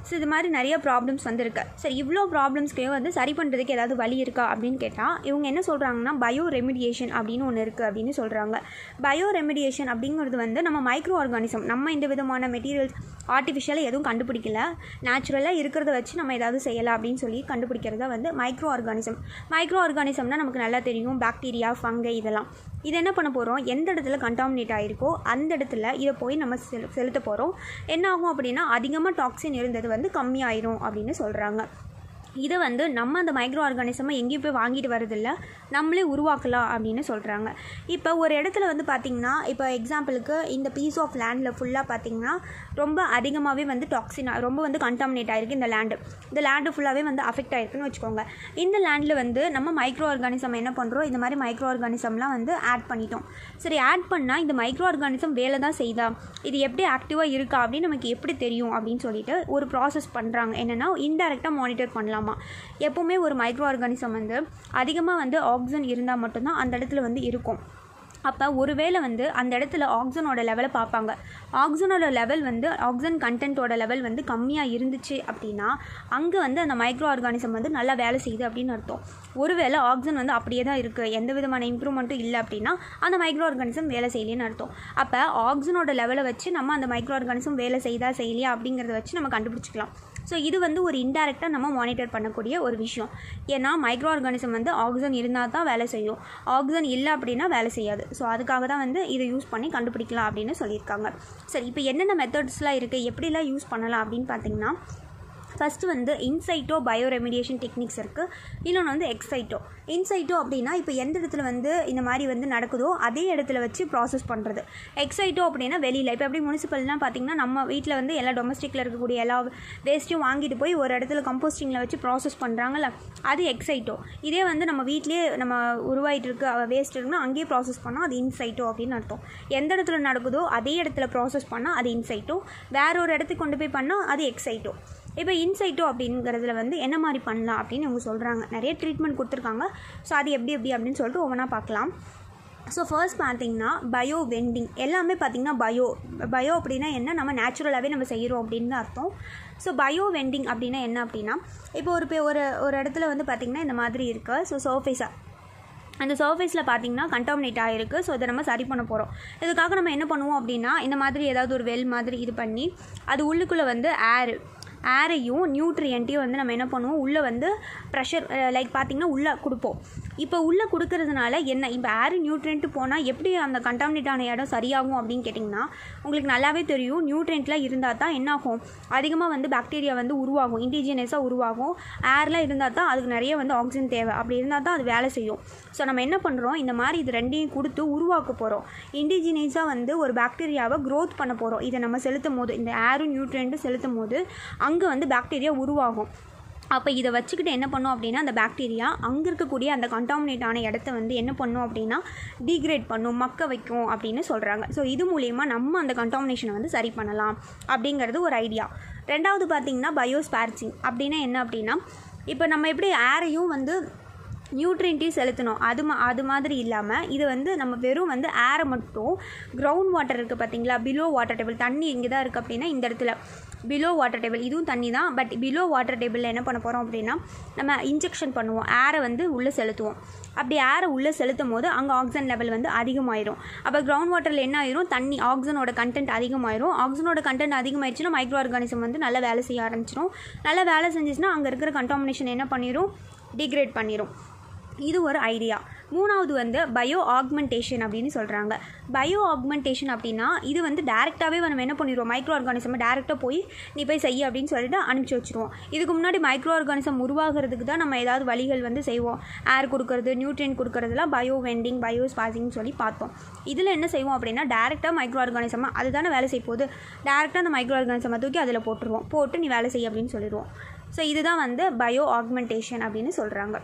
ஸோ இது மாதிரி நிறைய ப்ராப்ளம்ஸ் வந்துருக்கு சரி இவ்வளோ ப்ராப்ளம்ஸ்க்கே வந்து சரி பண்ணுறதுக்கு ஏதாவது வழி இருக்கா அப்படின்னு கேட்டால் இவங்க என்ன சொல்கிறாங்கன்னா பயோ ரெமிடியேஷன் அப்படின்னு ஒன்று இருக்குது அப்படின்னு சொல்கிறாங்க பயோ ரெமிடியேஷன் அப்படிங்கிறது வந்து நம்ம மைக்ரோ ஆர்கானிசம் நம்ம இந்த விதமான மெட்டீரியல்ஸ் ஆர்டிஃபிஷியலாக எதுவும் கண்டுபிடிக்கல நேச்சுரலாக இருக்கிறத வச்சு நம்ம ஏதாவது செய்யலாம் அப்படின்னு சொல்லி கண்டுபிடிக்கிறதா வந்து மைக்ரோ ஆர்கானிசம் மைக்ரோ ஆர்கானிசம்னா நமக்கு நல்லா தெரியும் பாக்டீரியா ஃபங்கை இதெல்லாம் இது என்ன பண்ண போகிறோம் எந்த இடத்துல கண்டாமினேட் ஆகிருக்கோ அந்த இடத்துல இதை போய் நம்ம செலு செலுத்த போகிறோம் என்ன ஆகும் அப்படின்னா அதிகமாக டாக்ஸின் இருந்தது வந்து கம்மியாயிரும் அப்படின்னு சொல்கிறாங்க இதை வந்து நம்ம அந்த மைக்ரோ ஆர்கானிசமை எங்கேயும் போய் வாங்கிட்டு வரதில்ல நம்மளே உருவாக்கலாம் அப்படின்னு சொல்கிறாங்க இப்போ ஒரு இடத்துல வந்து பார்த்திங்கன்னா இப்போ எக்ஸாம்பிளுக்கு இந்த பீஸ் ஆஃப் லேண்டில் ஃபுல்லாக பார்த்திங்கன்னா ரொம்ப அதிகமாகவே வந்து டாக்ஸின் ரொம்ப வந்து கண்டாமினேட் ஆகிருக்கு இந்த லேண்டு இந்த லேண்டு ஃபுல்லாகவே வந்து அஃபெக்ட் ஆகிருக்குன்னு வச்சுக்கோங்க இந்த லேண்டில் வந்து நம்ம மைக்ரோ ஆர்கானிசம் என்ன பண்ணுறோம் இந்த மாதிரி மைக்ரோ ஆர்கானிசம்லாம் வந்து ஆட் பண்ணிட்டோம் சரி ஆட் பண்ணால் இந்த மைக்ரோ ஆர்கானிசம் வேலை தான் செய்தா இது எப்படி ஆக்டிவாக இருக்கா அப்படின்னு நமக்கு எப்படி தெரியும் அப்படின்னு சொல்லிட்டு ஒரு ப்ராசஸ் பண்ணுறாங்க என்னென்னா இன்டெரக்டாக மானிட்டர் பண்ணலாமா எப்போவுமே ஒரு மைக்ரோ ஆர்கானிசம் வந்து அதிகமாக வந்து ஆக்சிஜன் இருந்தால் மட்டும்தான் அந்த இடத்துல வந்து இருக்கும் அப்போ ஒருவேளை வந்து அந்த இடத்துல ஆக்சிஜனோட லெவலை பார்ப்பாங்க ஆக்சிஜனோட லெவல் வந்து ஆக்சிஜன் கண்டென்ட்டோட லெவல் வந்து கம்மியாக இருந்துச்சு அப்படின்னா அங்கே வந்து அந்த மைக்ரோ ஆர்கானிசம் வந்து நல்லா வேலை செய்யுது அப்படின்னு அர்த்தம் ஒருவேளை ஆக்சிஜன் வந்து அப்படியே தான் இருக்குது எந்த விதமான இம்ப்ரூவ்மெண்ட்டும் இல்லை அப்படின்னா அந்த மைக்ரோ ஆர்கானிசம் வேலை செய்யலேன்னு அர்த்தம் அப்போ ஆக்சிஜனோட லெவலை வச்சு நம்ம அந்த மைக்ரோ ஆர்கானிசம் வேலை செய்தா செய்யலையா அப்படிங்கிறத வச்சு நம்ம கண்டுபிடிச்சிக்கலாம் ஸோ இது வந்து ஒரு இன்டெரக்டாக நம்ம மானிட்டர் பண்ணக்கூடிய ஒரு விஷயம் ஏன்னா மைக்ரோ ஆர்கானிசம் வந்து ஆக்சிஜன் இருந்தால் தான் வேலை செய்யும் ஆக்சிஜன் இல்லை அப்படின்னா வேலை செய்யாது ஸோ அதுக்காக தான் வந்து இதை யூஸ் பண்ணி கண்டுபிடிக்கலாம் அப்படின்னு சொல்லியிருக்காங்க சரி இப்போ என்னென்ன மெத்தட்ஸ்லாம் இருக்குது எப்படிலாம் யூஸ் பண்ணலாம் அப்படின்னு பார்த்தீங்கன்னா ஃபஸ்ட்டு வந்து இன்சைட்டோ பயோ ரெமிடியேஷன் டெக்னிக்ஸ் இருக்குது இன்னொன்று வந்து எக்ஸைட்டோ இன்சைட்டோ அப்படின்னா இப்போ எந்த இடத்துல வந்து இந்த மாதிரி வந்து நடக்குதோ அதே இடத்துல வச்சு ப்ராசஸ் பண்ணுறது எக்ஸைட்டோ அப்படின்னா வெளியில் இப்போ எப்படி முனிசிபல்லாம் பார்த்திங்கன்னா நம்ம வீட்டில் வந்து எல்லா டொமஸ்டிக்கில் இருக்கக்கூடிய எல்லா வேஸ்ட்டையும் வாங்கிட்டு போய் ஒரு இடத்துல கம்போஸ்டிங்கில் வச்சு ப்ராசஸ் பண்ணுறாங்கல்ல அது எக்ஸைட்டோ இதே வந்து நம்ம வீட்லேயே நம்ம உருவாயிட்டு இருக்க வேஸ்ட் இருக்குன்னா அங்கேயே ப்ராசஸ் பண்ணால் அது இன்சைட்டோ அப்படின்னு அர்த்தம் எந்த இடத்துல நடக்குதோ அதே இடத்துல ப்ராசஸ் பண்ணால் அது இன்சைட்டோ வேற ஒரு இடத்துக்கு கொண்டு போய் பண்ணால் அது எக்ஸைட்டோ இப்போ இன்சைட்டோ அப்படிங்கிறதுல வந்து என்ன மாதிரி பண்ணலாம் அப்படின்னு இவங்க சொல்கிறாங்க நிறைய ட்ரீட்மெண்ட் கொடுத்துருக்காங்க ஸோ அது எப்படி எப்படி அப்படின்னு சொல்லிட்டு ஒவ்வொன்றா பார்க்கலாம் ஸோ ஃபர்ஸ்ட் பார்த்தீங்கன்னா பயோ வெண்டிங் எல்லாமே பார்த்தீங்கன்னா பயோ பயோ அப்படின்னா என்ன நம்ம நேச்சுரலாகவே நம்ம செய்கிறோம் அப்படின்னு தான் அர்த்தம் ஸோ பயோ வெண்டிங் அப்படின்னா என்ன அப்படின்னா இப்போ ஒரு பே- ஒரு ஒரு இடத்துல வந்து பார்த்திங்கன்னா இந்த மாதிரி இருக்குது ஸோ சர்ஃபேஸாக அந்த சர்ஃபேஸில் பார்த்தீங்கன்னா கண்டாமினேட் ஆகிருக்கு ஸோ அதை நம்ம சரி பண்ண போகிறோம் இதுக்காக நம்ம என்ன பண்ணுவோம் அப்படின்னா இந்த மாதிரி ஏதாவது ஒரு வெல் மாதிரி இது பண்ணி அது உள்ளுக்குள்ளே வந்து ஏர் ஏரையும் நியூட்ரியன்ட்டையும் வந்து நம்ம என்ன பண்ணுவோம் உள்ளே வந்து ப்ரெஷர் லைக் பார்த்திங்கன்னா உள்ளே கொடுப்போம் இப்போ உள்ளே கொடுக்கறதுனால என்ன இப்போ ஏர் நியூட்ரியன்ட்டு போனால் எப்படி அந்த கண்டாமினேட் ஆன இடம் சரியாகும் அப்படின்னு கேட்டிங்கன்னா உங்களுக்கு நல்லாவே தெரியும் நியூட்ரியன்ட்லாம் இருந்தால் தான் என்னாகும் அதிகமாக வந்து பாக்டீரியா வந்து உருவாகும் இண்டிஜினியஸாக உருவாகும் ஏர்லாம் இருந்தால் தான் அதுக்கு நிறைய வந்து ஆக்சிஜன் தேவை அப்படி இருந்தால் தான் அது வேலை செய்யும் ஸோ நம்ம என்ன பண்ணுறோம் இந்த மாதிரி இது ரெண்டையும் கொடுத்து உருவாக்க போகிறோம் இண்டிஜினியஸாக வந்து ஒரு பாக்டீரியாவை க்ரோத் பண்ண போகிறோம் இதை நம்ம செலுத்தும் போது இந்த ஏரும் நியூட்ரியன்ட்டும் செலுத்தும் போது அங்கே வந்து பாக்டீரியா உருவாகும் அப்போ இதை வச்சுக்கிட்டு என்ன பண்ணோம் அப்படின்னா அந்த பாக்டீரியா அங்கே இருக்கக்கூடிய அந்த கண்டாமினேட் ஆன இடத்த வந்து என்ன பண்ணும் அப்படின்னா டீக்ரேட் பண்ணும் மக்க வைக்கும் அப்படின்னு சொல்கிறாங்க ஸோ இது மூலயமா நம்ம அந்த கண்டாமினேஷனை வந்து சரி பண்ணலாம் அப்படிங்கிறது ஒரு ஐடியா ரெண்டாவது பார்த்திங்கன்னா பயோஸ்பார்ச்சிங் அப்படின்னா என்ன அப்படின்னா இப்போ நம்ம எப்படி ஏரையும் வந்து நியூட்ரியன்ட்டையும் செலுத்தணும் அது மா அது மாதிரி இல்லாமல் இது வந்து நம்ம வெறும் வந்து ஏரை மட்டும் கிரவுண்ட் வாட்டர் இருக்குது பார்த்தீங்களா பிலோ வாட்டர் டேபிள் தண்ணி இங்கே தான் இருக்குது அப்படின்னா இந்த இடத்துல பிலோ வாட்டர் டேபிள் இதுவும் தண்ணி தான் பட் பிலோ வாட்டர் டேபிளில் என்ன பண்ண போகிறோம் அப்படின்னா நம்ம இன்ஜெக்ஷன் பண்ணுவோம் ஏரை வந்து உள்ளே செலுத்துவோம் அப்படி ஏரை உள்ளே செலுத்தும் போது அங்கே ஆக்சிஜன் லெவல் வந்து அதிகமாயிரும் அப்போ கிரவுண்ட் வாட்டரில் என்ன ஆயிரும் தண்ணி ஆக்சிஜனோட கண்டென்ட் அதிகமாயிரும் ஆக்சிஜனோட கண்டென்ட் அதிகமாயிருச்சுன்னா மைக்ரோ ஆர்கானிசம் வந்து நல்லா வேலை செய்ய ஆரம்பிச்சிடும் நல்லா வேலை செஞ்சுச்சுன்னா அங்கே இருக்கிற கண்டாமினேஷன் என்ன பண்ணிடும் டிக்ரேட் பண்ணிடும் இது ஒரு ஐடியா மூணாவது வந்து பயோ ஆக்மெண்டேஷன் அப்படின்னு சொல்கிறாங்க பயோ ஆக்மெண்டேஷன் அப்படின்னா இது வந்து டேரெக்டாகவே நம்ம என்ன பண்ணிடுவோம் மைக்ரோ ஆர்கானிசம் டேரெக்டாக போய் நீ போய் செய்ய அப்படின்னு சொல்லிட்டு அனுப்பிச்சி வச்சுருவோம் இதுக்கு முன்னாடி மைக்ரோ ஆர்கானிசம் உருவாகிறதுக்கு தான் நம்ம ஏதாவது வழிகள் வந்து செய்வோம் ஏர் கொடுக்கறது நியூட்ரியன் கொடுக்கறதுலாம் பயோ வெண்டிங் பயோ ஸ்பாசிங்னு சொல்லி பார்த்தோம் இதில் என்ன செய்வோம் அப்படின்னா டேரெக்டாக மைக்ரோ ஆர்கானிசமாக அதுதானே வேலை செய்ய போகுது டேரெக்டாக அந்த மைக்ரோ ஆர்கானிசமை தூக்கி அதில் போட்டுருவோம் போட்டு நீ வேலை செய்ய அப்படின்னு சொல்லிடுவோம் ஸோ இதுதான் வந்து பயோ ஆக்மெண்டேஷன் அப்படின்னு சொல்கிறாங்க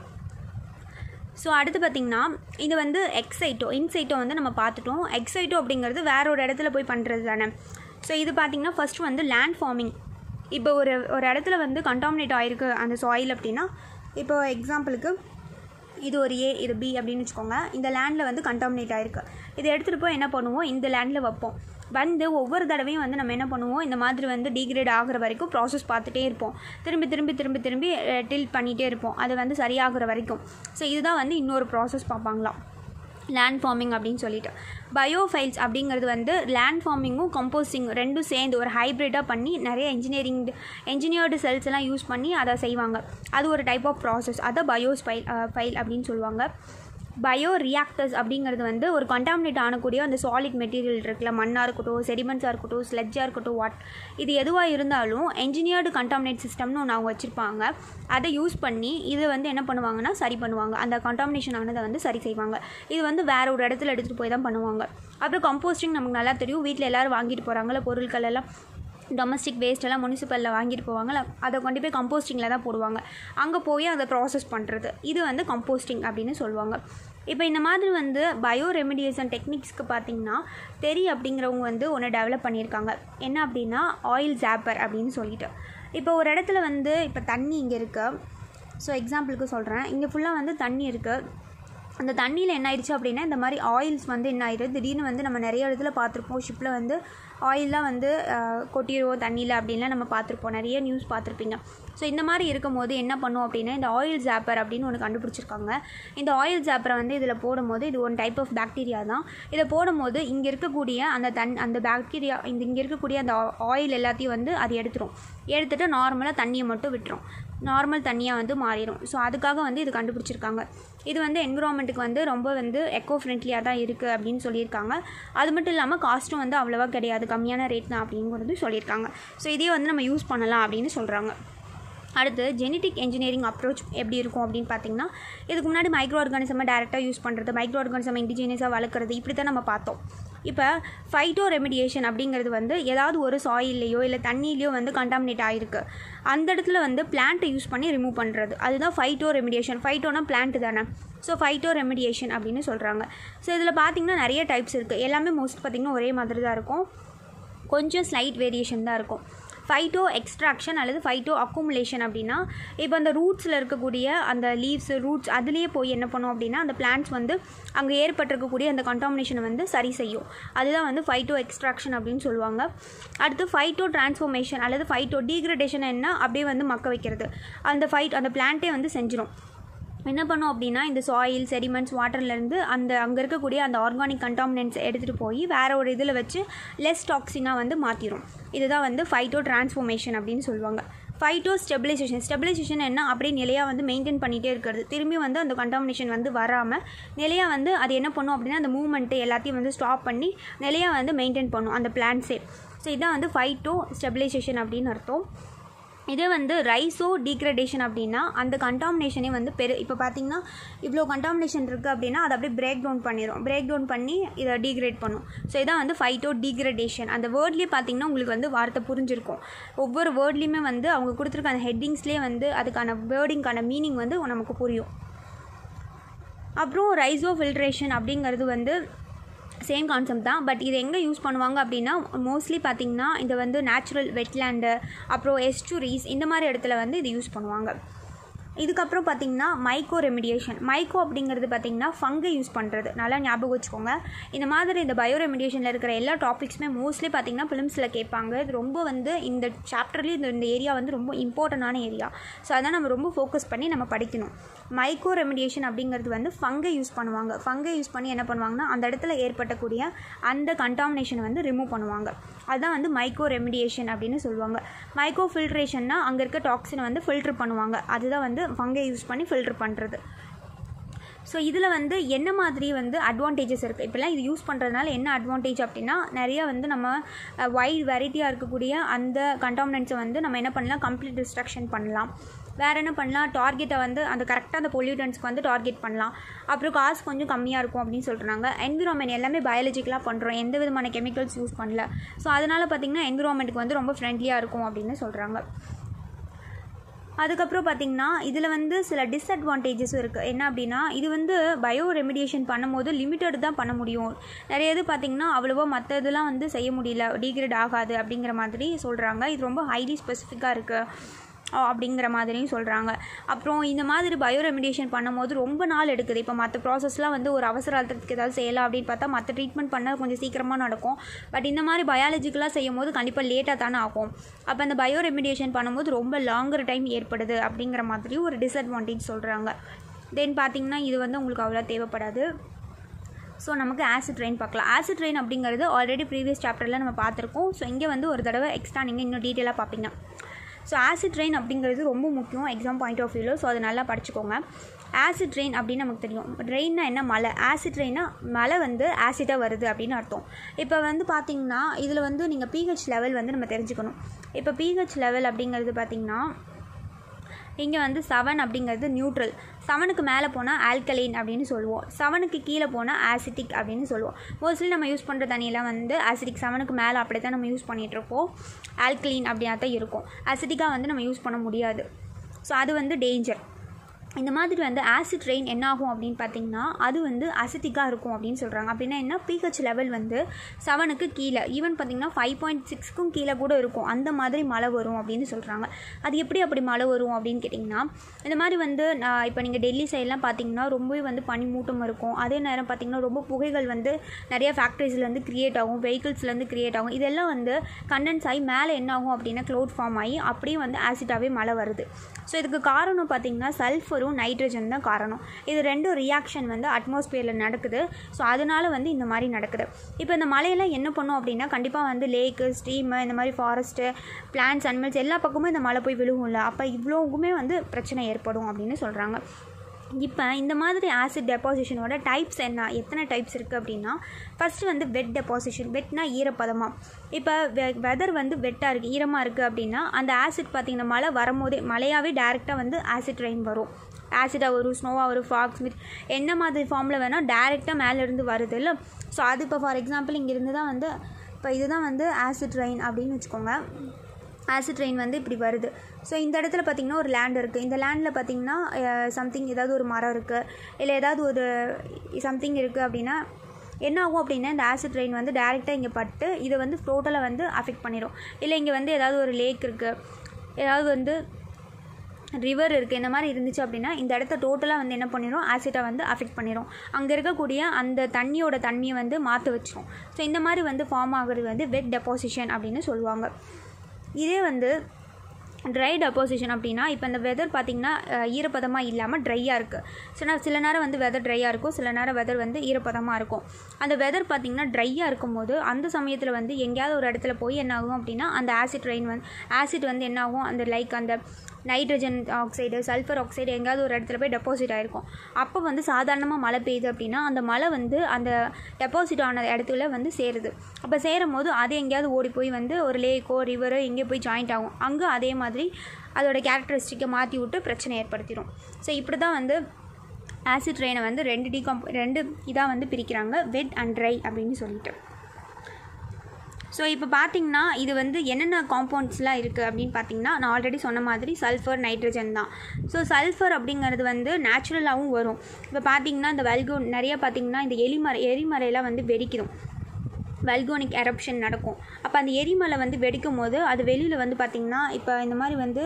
ஸோ அடுத்து பார்த்திங்கன்னா இது வந்து எக்ஸைட்டோ இன்சைட்டோ வந்து நம்ம பார்த்துட்டோம் எக்ஸைட்டோ அப்படிங்கிறது வேற ஒரு இடத்துல போய் பண்ணுறது தானே ஸோ இது பார்த்திங்கன்னா ஃபஸ்ட்டு வந்து லேண்ட் ஃபார்மிங் இப்போ ஒரு ஒரு இடத்துல வந்து கண்டாமினேட் ஆகிருக்கு அந்த சாயில் அப்படின்னா இப்போ எக்ஸாம்பிளுக்கு இது ஒரு ஏ இது பி அப்படின்னு வச்சுக்கோங்க இந்த லேண்டில் வந்து கண்டாமினேட் ஆகிருக்கு இதை எடுத்துகிட்டு போய் என்ன பண்ணுவோம் இந்த லேண்டில் வைப்போம் வந்து ஒவ்வொரு தடவையும் வந்து நம்ம என்ன பண்ணுவோம் இந்த மாதிரி வந்து டீக்ரேட் ஆகிற வரைக்கும் ப்ராசஸ் பார்த்துட்டே இருப்போம் திரும்பி திரும்பி திரும்பி திரும்பி டில் பண்ணிகிட்டே இருப்போம் அது வந்து சரியாகிற வரைக்கும் ஸோ இதுதான் வந்து இன்னொரு ப்ராசஸ் பார்ப்பாங்களாம் லேண்ட் ஃபார்மிங் அப்படின்னு சொல்லிட்டு பயோஃபைல்ஸ் அப்படிங்கிறது வந்து லேண்ட் ஃபார்மிங்கும் கம்போஸ்டிங் ரெண்டும் சேர்ந்து ஒரு ஹைப்ரிட்டாக பண்ணி நிறைய இன்ஜினியரிங் என்ஜினியர்டு செல்ஸ் எல்லாம் யூஸ் பண்ணி அதை செய்வாங்க அது ஒரு டைப் ஆஃப் ப்ராசஸ் அதை பயோஸ் ஃபைல் ஃபைல் அப்படின்னு சொல்லுவாங்க பயோ ரியாக்டர்ஸ் அப்படிங்கிறது வந்து ஒரு கண்டாமினேட் ஆனக்கூடிய அந்த சாலிட் மெட்டீரியல் இருக்குல்ல மண்ணாக இருக்கட்டும் செடிமெண்ட்ஸாக இருக்கட்டும் ஸ்லெட்ஜாக இருக்கட்டும் வாட் இது எதுவாக இருந்தாலும் என்ஜினியர்டு கண்டாமினேட் சிஸ்டம்னு ஒன்று அவங்க வச்சுருப்பாங்க அதை யூஸ் பண்ணி இது வந்து என்ன பண்ணுவாங்கன்னா சரி பண்ணுவாங்க அந்த கண்டாமினேஷன் ஆனதை வந்து சரி செய்வாங்க இது வந்து வேற ஒரு இடத்துல எடுத்துகிட்டு போய் தான் பண்ணுவாங்க அப்புறம் கம்போஸ்டிங் நமக்கு நல்லா தெரியும் வீட்டில் எல்லோரும் வாங்கிட்டு போகிறாங்கள பொருட்கள் எல்லாம் டொமஸ்டிக் வேஸ்ட் எல்லாம் முனிசிபலில் வாங்கிட்டு போவாங்கள்ல அதை கொண்டு போய் கம்போஸ்டிங்கில் தான் போடுவாங்க அங்கே போய் அதை ப்ராசஸ் பண்ணுறது இது வந்து கம்போஸ்டிங் அப்படின்னு சொல்லுவாங்க இப்போ இந்த மாதிரி வந்து பயோ ரெமிடியேஷன் டெக்னிக்ஸ்க்கு பார்த்தீங்கன்னா தெரி அப்படிங்கிறவங்க வந்து ஒன்று டெவலப் பண்ணியிருக்காங்க என்ன அப்படின்னா ஆயில் ஜாப்பர் அப்படின்னு சொல்லிட்டு இப்போ ஒரு இடத்துல வந்து இப்போ தண்ணி இங்கே இருக்குது ஸோ எக்ஸாம்பிளுக்கு சொல்கிறேன் இங்கே ஃபுல்லாக வந்து தண்ணி இருக்குது அந்த தண்ணியில் என்ன ஆயிடுச்சு அப்படின்னா இந்த மாதிரி ஆயில்ஸ் வந்து என்ன ஆயிடுது திடீர்னு வந்து நம்ம நிறைய இடத்துல பார்த்துருப்போம் ஷிப்பில் வந்து ஆயிலெலாம் வந்து அஹ், கொட்டிடுவோம் தண்ணியில் அப்படின்லாம் நம்ம பார்த்துருப்போம் நிறைய நியூஸ் பார்த்துருப்பீங்க ஸோ இந்த மாதிரி இருக்கும் போது என்ன பண்ணும் அப்படின்னா இந்த ஆயில் ஜாப்பர் அப்படின்னு ஒன்று கண்டுபிடிச்சிருக்காங்க இந்த ஆயில் ஜாப்பரை வந்து இதில் போடும்போது இது ஒன் டைப் ஆஃப் பாக்டீரியா தான் இதை போடும்போது இங்கே இருக்கக்கூடிய அந்த தன் அந்த பாக்டீரியா இந்த இங்கே இருக்கக்கூடிய அந்த ஆயில் எல்லாத்தையும் வந்து அது எடுத்துரும் எடுத்துட்டு நார்மலாக தண்ணியை மட்டும் விட்டுரும் நார்மல் தண்ணியாக வந்து மாறிடும் ஸோ அதுக்காக வந்து இது கண்டுபிடிச்சிருக்காங்க இது வந்து என்விரான்மெண்ட்டுக்கு வந்து ரொம்ப வந்து எக்கோ ஃப்ரெண்ட்லியாக தான் இருக்குது அப்படின்னு சொல்லியிருக்காங்க அது மட்டும் இல்லாமல் காஸ்ட்டும் வந்து அவ்வளோவா கிடையாது கம்மியான ரேட் தான் அப்படிங்கிறது சொல்லியிருக்காங்க ஸோ இதையே வந்து நம்ம யூஸ் பண்ணலாம் அப்படின்னு சொல்கிறாங்க அடுத்து ஜெனட்டிக் என்ஜினியரிங் அப்ரோச் எப்படி இருக்கும் அப்படின்னு பார்த்தீங்கன்னா இதுக்கு முன்னாடி மைக்ரோ ஆர்கானிசமை டேரெக்டாக யூஸ் பண்ணுறது மைக்ரோ ஆர்கானிசம் இண்டிஜினியஸாக வளர்க்குறது இப்படி தான் நம்ம பார்த்தோம் இப்போ ஃபைட்டோ ரெமிடியேஷன் அப்படிங்கிறது வந்து ஏதாவது ஒரு சாயில்லையோ இல்லை தண்ணியிலையோ வந்து கண்டாமினேட் ஆகிருக்கு அந்த இடத்துல வந்து பிளான்ட்டை யூஸ் பண்ணி ரிமூவ் பண்ணுறது அதுதான் ஃபைட்டோ ரெமிடியேஷன் ஃபைட்டோனா பிளான்ட் தானே ஸோ ஃபைட்டோ ரெமிடியேஷன் அப்படின்னு சொல்கிறாங்க ஸோ இதில் பார்த்தீங்கன்னா நிறைய டைப்ஸ் இருக்குது எல்லாமே மோஸ்ட் பார்த்திங்கன்னா ஒரே மாதிரி தான் இருக்கும் கொஞ்சம் ஸ்லைட் வேரியேஷன் தான் இருக்கும் ஃபைட்டோ எக்ஸ்ட்ராக்ஷன் அல்லது ஃபைட்டோ அக்குமுலேஷன் அப்படின்னா இப்போ அந்த ரூட்ஸில் இருக்கக்கூடிய அந்த லீவ்ஸ் ரூட்ஸ் அதுலேயே போய் என்ன பண்ணும் அப்படின்னா அந்த பிளான்ட்ஸ் வந்து அங்கே ஏற்பட்டிருக்கக்கூடிய அந்த கண்டாமினேஷனை வந்து சரி செய்யும் அதுதான் வந்து ஃபைட்டோ எக்ஸ்ட்ராக்ஷன் அப்படின்னு சொல்லுவாங்க அடுத்து ஃபைட்டோ டிரான்ஸ்ஃபர்மேஷன் அல்லது ஃபைட்டோ டீக்ரடேஷன் என்ன அப்படியே வந்து மக்க வைக்கிறது அந்த ஃபைட் அந்த பிளான்ட்டே வந்து செஞ்சிடும் என்ன பண்ணும் அப்படின்னா இந்த சாயில் செடிமெண்ட்ஸ் வாட்டர்லேருந்து அந்த அங்கே இருக்கக்கூடிய அந்த ஆர்கானிக் கண்டாமினன்ட்ஸ் எடுத்துகிட்டு போய் வேற ஒரு இதில் வச்சு லெஸ் டாக்ஸினாக வந்து மாற்றிடும் இதுதான் வந்து ஃபைட்டோ டிரான்ஸ்ஃபர்மேஷன் அப்படின்னு சொல்லுவாங்க ஃபைட்டோ ஸ்டெபிலைசேஷன் ஸ்டெபிலைசேஷன் என்ன அப்படியே நிலையாக வந்து மெயின்டைன் பண்ணிகிட்டே இருக்கிறது திரும்பி வந்து அந்த கண்டாமினேஷன் வந்து வராமல் நிலையாக வந்து அது என்ன பண்ணும் அப்படின்னா அந்த மூவ்மெண்ட்டு எல்லாத்தையும் வந்து ஸ்டாப் பண்ணி நிலையாக வந்து மெயின்டைன் பண்ணும் அந்த பிளான்ஸே ஸோ இதான் வந்து ஃபைட்டோ ஸ்டெபிலைசேஷன் அப்படின்னு அர்த்தம் இதே வந்து ரைஸோ டீக்ரடேஷன் அப்படின்னா அந்த கண்டாமினேஷனே வந்து பெரு இப்போ பார்த்தீங்கன்னா இவ்வளோ கண்டாமினேஷன் இருக்குது அப்படின்னா அதை அப்படியே பிரேக் டவுன் பண்ணிடும் பிரேக் டவுன் பண்ணி இதை டீக்ரேட் பண்ணும் ஸோ இதான் வந்து ஃபைட்டோ டீக்ரடேஷன் அந்த வேர்ட்லேயே பார்த்தீங்கன்னா உங்களுக்கு வந்து வார்த்தை புரிஞ்சிருக்கும் ஒவ்வொரு வேர்ட்லேயுமே வந்து அவங்க கொடுத்துருக்க அந்த ஹெட்டிங்ஸ்லேயே வந்து அதுக்கான வேர்டிங்கான மீனிங் வந்து நமக்கு புரியும் அப்புறம் ரைஸோ ஃபில்ட்ரேஷன் அப்படிங்கிறது வந்து சேம் கான்செப்ட் தான் பட் இது எங்கே யூஸ் பண்ணுவாங்க அப்படின்னா மோஸ்ட்லி பார்த்தீங்கன்னா இது வந்து நேச்சுரல் வெட்லேண்டு அப்புறம் எஸ்டூரிஸ் இந்த மாதிரி இடத்துல வந்து இது யூஸ் பண்ணுவாங்க இதுக்கப்புறம் பார்த்தீங்கன்னா மைக்கோ ரெமிடியேஷன் மைக்கோ அப்படிங்கிறது பார்த்தீங்கன்னா ஃபங்கை யூஸ் பண்ணுறது நல்லா ஞாபகம் வச்சுக்கோங்க இந்த மாதிரி இந்த பயோ ரெமிடியேஷனில் இருக்கிற எல்லா டாபிக்ஸுமே மோஸ்ட்லி பார்த்தீங்கன்னா ஃபிலிம்ஸில் கேட்பாங்க இது ரொம்ப வந்து இந்த சாப்டர்லேயும் இந்த இந்த ஏரியா வந்து ரொம்ப இம்பார்ட்டண்டான ஏரியா ஸோ அதான் நம்ம ரொம்ப ஃபோக்கஸ் பண்ணி நம்ம படிக்கணும் மைக்கோ ரெமிடியேஷன் அப்படிங்கிறது வந்து ஃபங்கை யூஸ் பண்ணுவாங்க ஃபங்கை யூஸ் பண்ணி என்ன பண்ணுவாங்கன்னா அந்த இடத்துல ஏற்பட்டக்கூடிய அந்த கண்டாமினேஷனை வந்து ரிமூவ் பண்ணுவாங்க அதுதான் வந்து மைக்கோ ரெமிடியேஷன் அப்படின்னு சொல்லுவாங்க மைக்கோ ஃபில்ட்ரேஷன்னா அங்கே இருக்க டாக்ஸினை வந்து ஃபில்ட்ரு பண்ணுவாங்க அதுதான் வந்து ஃபங்கை யூஸ் பண்ணி ஃபில்ட்ரு பண்ணுறது ஸோ இதில் வந்து என்ன மாதிரி வந்து அட்வான்டேஜஸ் இருக்குது இப்போல்லாம் இது யூஸ் பண்ணுறதுனால என்ன அட்வான்டேஜ் அப்படின்னா நிறைய வந்து நம்ம வைட் வெரைட்டியாக இருக்கக்கூடிய அந்த கண்டாமினன்ட்ஸை வந்து நம்ம என்ன பண்ணலாம் கம்ப்ளீட் டிஸ்ட்ரக்ஷன் பண்ணலாம் வேறு என்ன பண்ணலாம் டார்கெட்டை வந்து அந்த கரெக்டாக அந்த பொல்யூட்டன்ஸ்க்கு வந்து டார்கெட் பண்ணலாம் அப்புறம் காசு கொஞ்சம் கம்மியாக இருக்கும் அப்படின்னு சொல்கிறாங்க என்விரான்மெண்ட் எல்லாமே பயாலஜிக்கலாக பண்ணுறோம் எந்த விதமான கெமிக்கல்ஸ் யூஸ் பண்ணல ஸோ அதனால் பார்த்திங்கன்னா என்விரான்மெண்ட்டுக்கு வந்து ரொம்ப ஃப்ரெண்ட்லியாக இருக்கும் அப்படின்னு சொல்கிறாங்க அதுக்கப்புறம் பார்த்திங்கன்னா இதில் வந்து சில டிஸ்அட்வான்டேஜஸும் இருக்குது என்ன அப்படின்னா இது வந்து பயோ ரெமிடியேஷன் பண்ணும்போது லிமிட்டட் தான் பண்ண முடியும் நிறைய இது பார்த்திங்கன்னா அவ்வளோவா மற்ற இதெல்லாம் வந்து செய்ய முடியல டீக்ரேட் ஆகாது அப்படிங்கிற மாதிரி சொல்கிறாங்க இது ரொம்ப ஹைலி ஸ்பெசிஃபிக்காக இருக்குது அப்படிங்கிற மாதிரியும் சொல்கிறாங்க அப்புறம் இந்த மாதிரி பயோ ரெமிடியேஷன் பண்ணும்போது ரொம்ப நாள் எடுக்குது இப்போ மற்ற ப்ராசஸ்லாம் வந்து ஒரு அவசர அழுத்தத்துக்கு ஏதாவது செய்யலாம் அப்படின்னு பார்த்தா மற்ற ட்ரீட்மெண்ட் பண்ணால் கொஞ்சம் சீக்கிரமாக நடக்கும் பட் இந்த மாதிரி பயாலஜிக்கலாக செய்யும் போது கண்டிப்பாக லேட்டாக தானே ஆகும் அப்போ அந்த பயோ ரெமிடியேஷன் பண்ணும்போது ரொம்ப லாங்கர் டைம் ஏற்படுது அப்படிங்கிற மாதிரி ஒரு டிஸ்அட்வான்டேஜ் சொல்கிறாங்க தென் பார்த்தீங்கன்னா இது வந்து உங்களுக்கு அவ்வளோ தேவைப்படாது ஸோ நமக்கு ஆசிட் ரெயின் பார்க்கலாம் ஆசிட் ரெயின் அப்படிங்கிறது ஆல்ரெடி ப்ரீவியஸ் சாப்டரில் நம்ம பார்த்துருக்கோம் ஸோ இங்கே வந்து ஒரு தடவை எக்ஸ்ட்ரா நீங்கள் இன்னும் டீட்டெயிலாக பார்ப்பீங்க ஸோ ஆசிட் ரெயின் அப்படிங்கிறது ரொம்ப முக்கியம் எக்ஸாம் பாயிண்ட் ஆஃப் வியூவில் ஸோ அதை நல்லா படிச்சுக்கோங்க ஆசிட் ரெயின் அப்படின்னு நமக்கு தெரியும் ரெயின்னா என்ன மழை ஆசிட் ரெயின்னா மழை வந்து ஆசிட்டாக வருது அப்படின்னு அர்த்தம் இப்போ வந்து பார்த்தீங்கன்னா இதில் வந்து நீங்கள் பிஹெச் லெவல் வந்து நம்ம தெரிஞ்சுக்கணும் இப்போ பிஹெச் லெவல் அப்படிங்கிறது பார்த்தீங்கன்னா இங்கே வந்து செவன் அப்படிங்கிறது நியூட்ரல் செவனுக்கு மேலே போனால் ஆல்கலைன் அப்படின்னு சொல்லுவோம் செவனுக்கு கீழே போனால் ஆசிட்டிக் அப்படின்னு சொல்லுவோம் மோஸ்ட்லி நம்ம யூஸ் பண்ணுற தண்ணியெல்லாம் வந்து ஆசிட்டிக் செவனுக்கு மேலே அப்படி தான் நம்ம யூஸ் பண்ணிகிட்ருப்போம் ஆல்கலைன் அப்படியா தான் இருக்கும் ஆசிட்டிக்காக வந்து நம்ம யூஸ் பண்ண முடியாது ஸோ அது வந்து டேஞ்சர் இந்த மாதிரி வந்து ஆசிட் ரெயின் என்ன ஆகும் அப்படின்னு பார்த்தீங்கன்னா அது வந்து அசிட்டிக்காக இருக்கும் அப்படின்னு சொல்கிறாங்க அப்படின்னா என்ன பிஹெச் லெவல் வந்து செவனுக்கு கீழே ஈவன் பார்த்தீங்கன்னா ஃபைவ் பாயிண்ட் சிக்ஸ்க்கும் கீழே கூட இருக்கும் அந்த மாதிரி மழை வரும் அப்படின்னு சொல்கிறாங்க அது எப்படி அப்படி மழை வரும் அப்படின்னு கேட்டிங்கன்னா இந்த மாதிரி வந்து நான் இப்போ நீங்கள் டெல்லி சைட்லாம் பார்த்தீங்கன்னா ரொம்பவே வந்து பனிமூட்டம் இருக்கும் அதே நேரம் பார்த்தீங்கன்னா ரொம்ப புகைகள் வந்து நிறைய ஃபேக்ட்ரிஸ்லேருந்து க்ரியேட் ஆகும் வெஹிக்கிள்ஸ்லேருந்து க்ரியேட் ஆகும் இதெல்லாம் வந்து கண்டென்ஸ் ஆகி மேலே என்ன ஆகும் அப்படின்னா க்ளவுட் ஃபார்ம் ஆகி அப்படியே வந்து ஆசிட்டாகவே மழை வருது ஸோ இதுக்கு காரணம் பார்த்தீங்கன்னா சல்ஃபரும் நைட்ரஜன் தான் காரணம் இது ரெண்டும் ரியாக்ஷன் வந்து அட்மாஸ்பியரில் நடக்குது ஸோ அதனால வந்து இந்த மாதிரி நடக்குது இப்போ இந்த மழையெல்லாம் என்ன பண்ணும் அப்படின்னா கண்டிப்பாக வந்து லேக்கு ஸ்ட்ரீமு இந்த மாதிரி ஃபாரஸ்ட்டு பிளான்ஸ் அனிமல்ஸ் எல்லா பக்கமும் இந்த மழை போய் விழுகும்ல அப்போ இவ்வளோவுக்குமே வந்து பிரச்சனை ஏற்படும் அப்படின்னு சொல்கிறாங்க இப்போ இந்த மாதிரி ஆசிட் டெபாசிஷனோட டைப்ஸ் என்ன எத்தனை டைப்ஸ் இருக்குது அப்படின்னா ஃபஸ்ட்டு வந்து வெட் டெபாசிஷன் வெட்னா ஈரப்பதமாக இப்போ வெ வெதர் வந்து வெட்டாக இருக்குது ஈரமாக இருக்குது அப்படின்னா அந்த ஆசிட் பார்த்திங்கன்னா மழை வரும்போதே மழையாகவே டேரெக்டாக வந்து ஆசிட் ரெயின் வரும் ஆசிடாக வரும் ஸ்னோவாக வரும் ஃபாக்ஸ் மித் என்ன மாதிரி ஃபார்மில் வேணால் டேரெக்டாக மேலேருந்து வருது இல்லை ஸோ அது இப்போ ஃபார் எக்ஸாம்பிள் இங்கேருந்து தான் வந்து இப்போ இதுதான் வந்து ஆசிட் ரெயின் அப்படின்னு வச்சுக்கோங்க ஆசிட் ரெயின் வந்து இப்படி வருது ஸோ இந்த இடத்துல பார்த்திங்கன்னா ஒரு லேண்ட் இருக்குது இந்த லேண்டில் பார்த்திங்கன்னா சம்திங் ஏதாவது ஒரு மரம் இருக்குது இல்லை ஏதாவது ஒரு சம்திங் இருக்குது அப்படின்னா என்ன ஆகும் அப்படின்னா இந்த ஆசிட் ரெயின் வந்து டேரெக்டாக இங்கே பட்டு இதை வந்து டோட்டலாக வந்து அஃபெக்ட் பண்ணிடும் இல்லை இங்கே வந்து ஏதாவது ஒரு லேக் இருக்குது ஏதாவது வந்து ரிவர் இருக்குது இந்த மாதிரி இருந்துச்சு அப்படின்னா இந்த இடத்த டோட்டலாக வந்து என்ன பண்ணிடும் ஆசிட்டை வந்து அஃபெக்ட் பண்ணிடும் அங்கே இருக்கக்கூடிய அந்த தண்ணியோட தண்ணியை வந்து மாற்ற வச்சிரும் ஸோ இந்த மாதிரி வந்து ஃபார்ம் ஆகுறது வந்து வெட் டெபாசிஷன் அப்படின்னு சொல்லுவாங்க இதே வந்து ட்ரை டெபாசிஷன் அப்படின்னா இப்போ இந்த வெதர் பார்த்திங்கன்னா ஈரப்பதமாக இல்லாமல் ட்ரையாக இருக்குது சில சில நேரம் வந்து வெதர் ட்ரையாக இருக்கும் சில நேரம் வெதர் வந்து ஈரப்பதமாக இருக்கும் அந்த வெதர் பார்த்திங்கன்னா ட்ரையாக இருக்கும்போது அந்த சமயத்தில் வந்து எங்கேயாவது ஒரு இடத்துல போய் என்ன ஆகும் அப்படின்னா அந்த ஆசிட் ரெயின் வந்து ஆசிட் வந்து என்ன ஆகும் அந்த லைக் அந்த நைட்ரஜன் ஆக்சைடு சல்ஃபர் ஆக்சைடு எங்கேயாவது ஒரு இடத்துல போய் டெபாசிட் ஆகிருக்கும் அப்போ வந்து சாதாரணமாக மழை பெய்யுது அப்படின்னா அந்த மழை வந்து அந்த டெபாசிட் ஆன இடத்துல வந்து சேருது அப்போ சேரும் போது அது எங்கேயாவது ஓடி போய் வந்து ஒரு லேக்கோ ரிவரோ எங்கேயோ போய் ஜாயிண்ட் ஆகும் அங்கே அதே மாதிரி அதோட கேரக்டரிஸ்டிக்கை மாற்றி விட்டு பிரச்சனை ஏற்படுத்திடும் ஸோ இப்படி தான் வந்து ஆசிட் ரெயினை வந்து ரெண்டு டீகாம்ப் ரெண்டு இதாக வந்து பிரிக்கிறாங்க வெட் அண்ட் ட்ரை அப்படின்னு சொல்லிட்டு ஸோ இப்போ பார்த்தீங்கன்னா இது வந்து என்னென்ன காம்பவுண்ட்ஸ்லாம் இருக்குது அப்படின்னு பார்த்தீங்கன்னா நான் ஆல்ரெடி சொன்ன மாதிரி சல்ஃபர் நைட்ரஜன் தான் ஸோ சல்ஃபர் அப்படிங்கிறது வந்து நேச்சுரலாகவும் வரும் இப்போ பார்த்தீங்கன்னா இந்த வெல்கோ நிறைய பார்த்தீங்கன்னா இந்த எலிமறை எரிமலையெல்லாம் வந்து வெடிக்கும் வெல்கோனிக் எரப்ஷன் நடக்கும் அப்போ அந்த எரிமலை வந்து வெடிக்கும் போது அது வெளியில் வந்து பார்த்திங்கன்னா இப்போ இந்த மாதிரி வந்து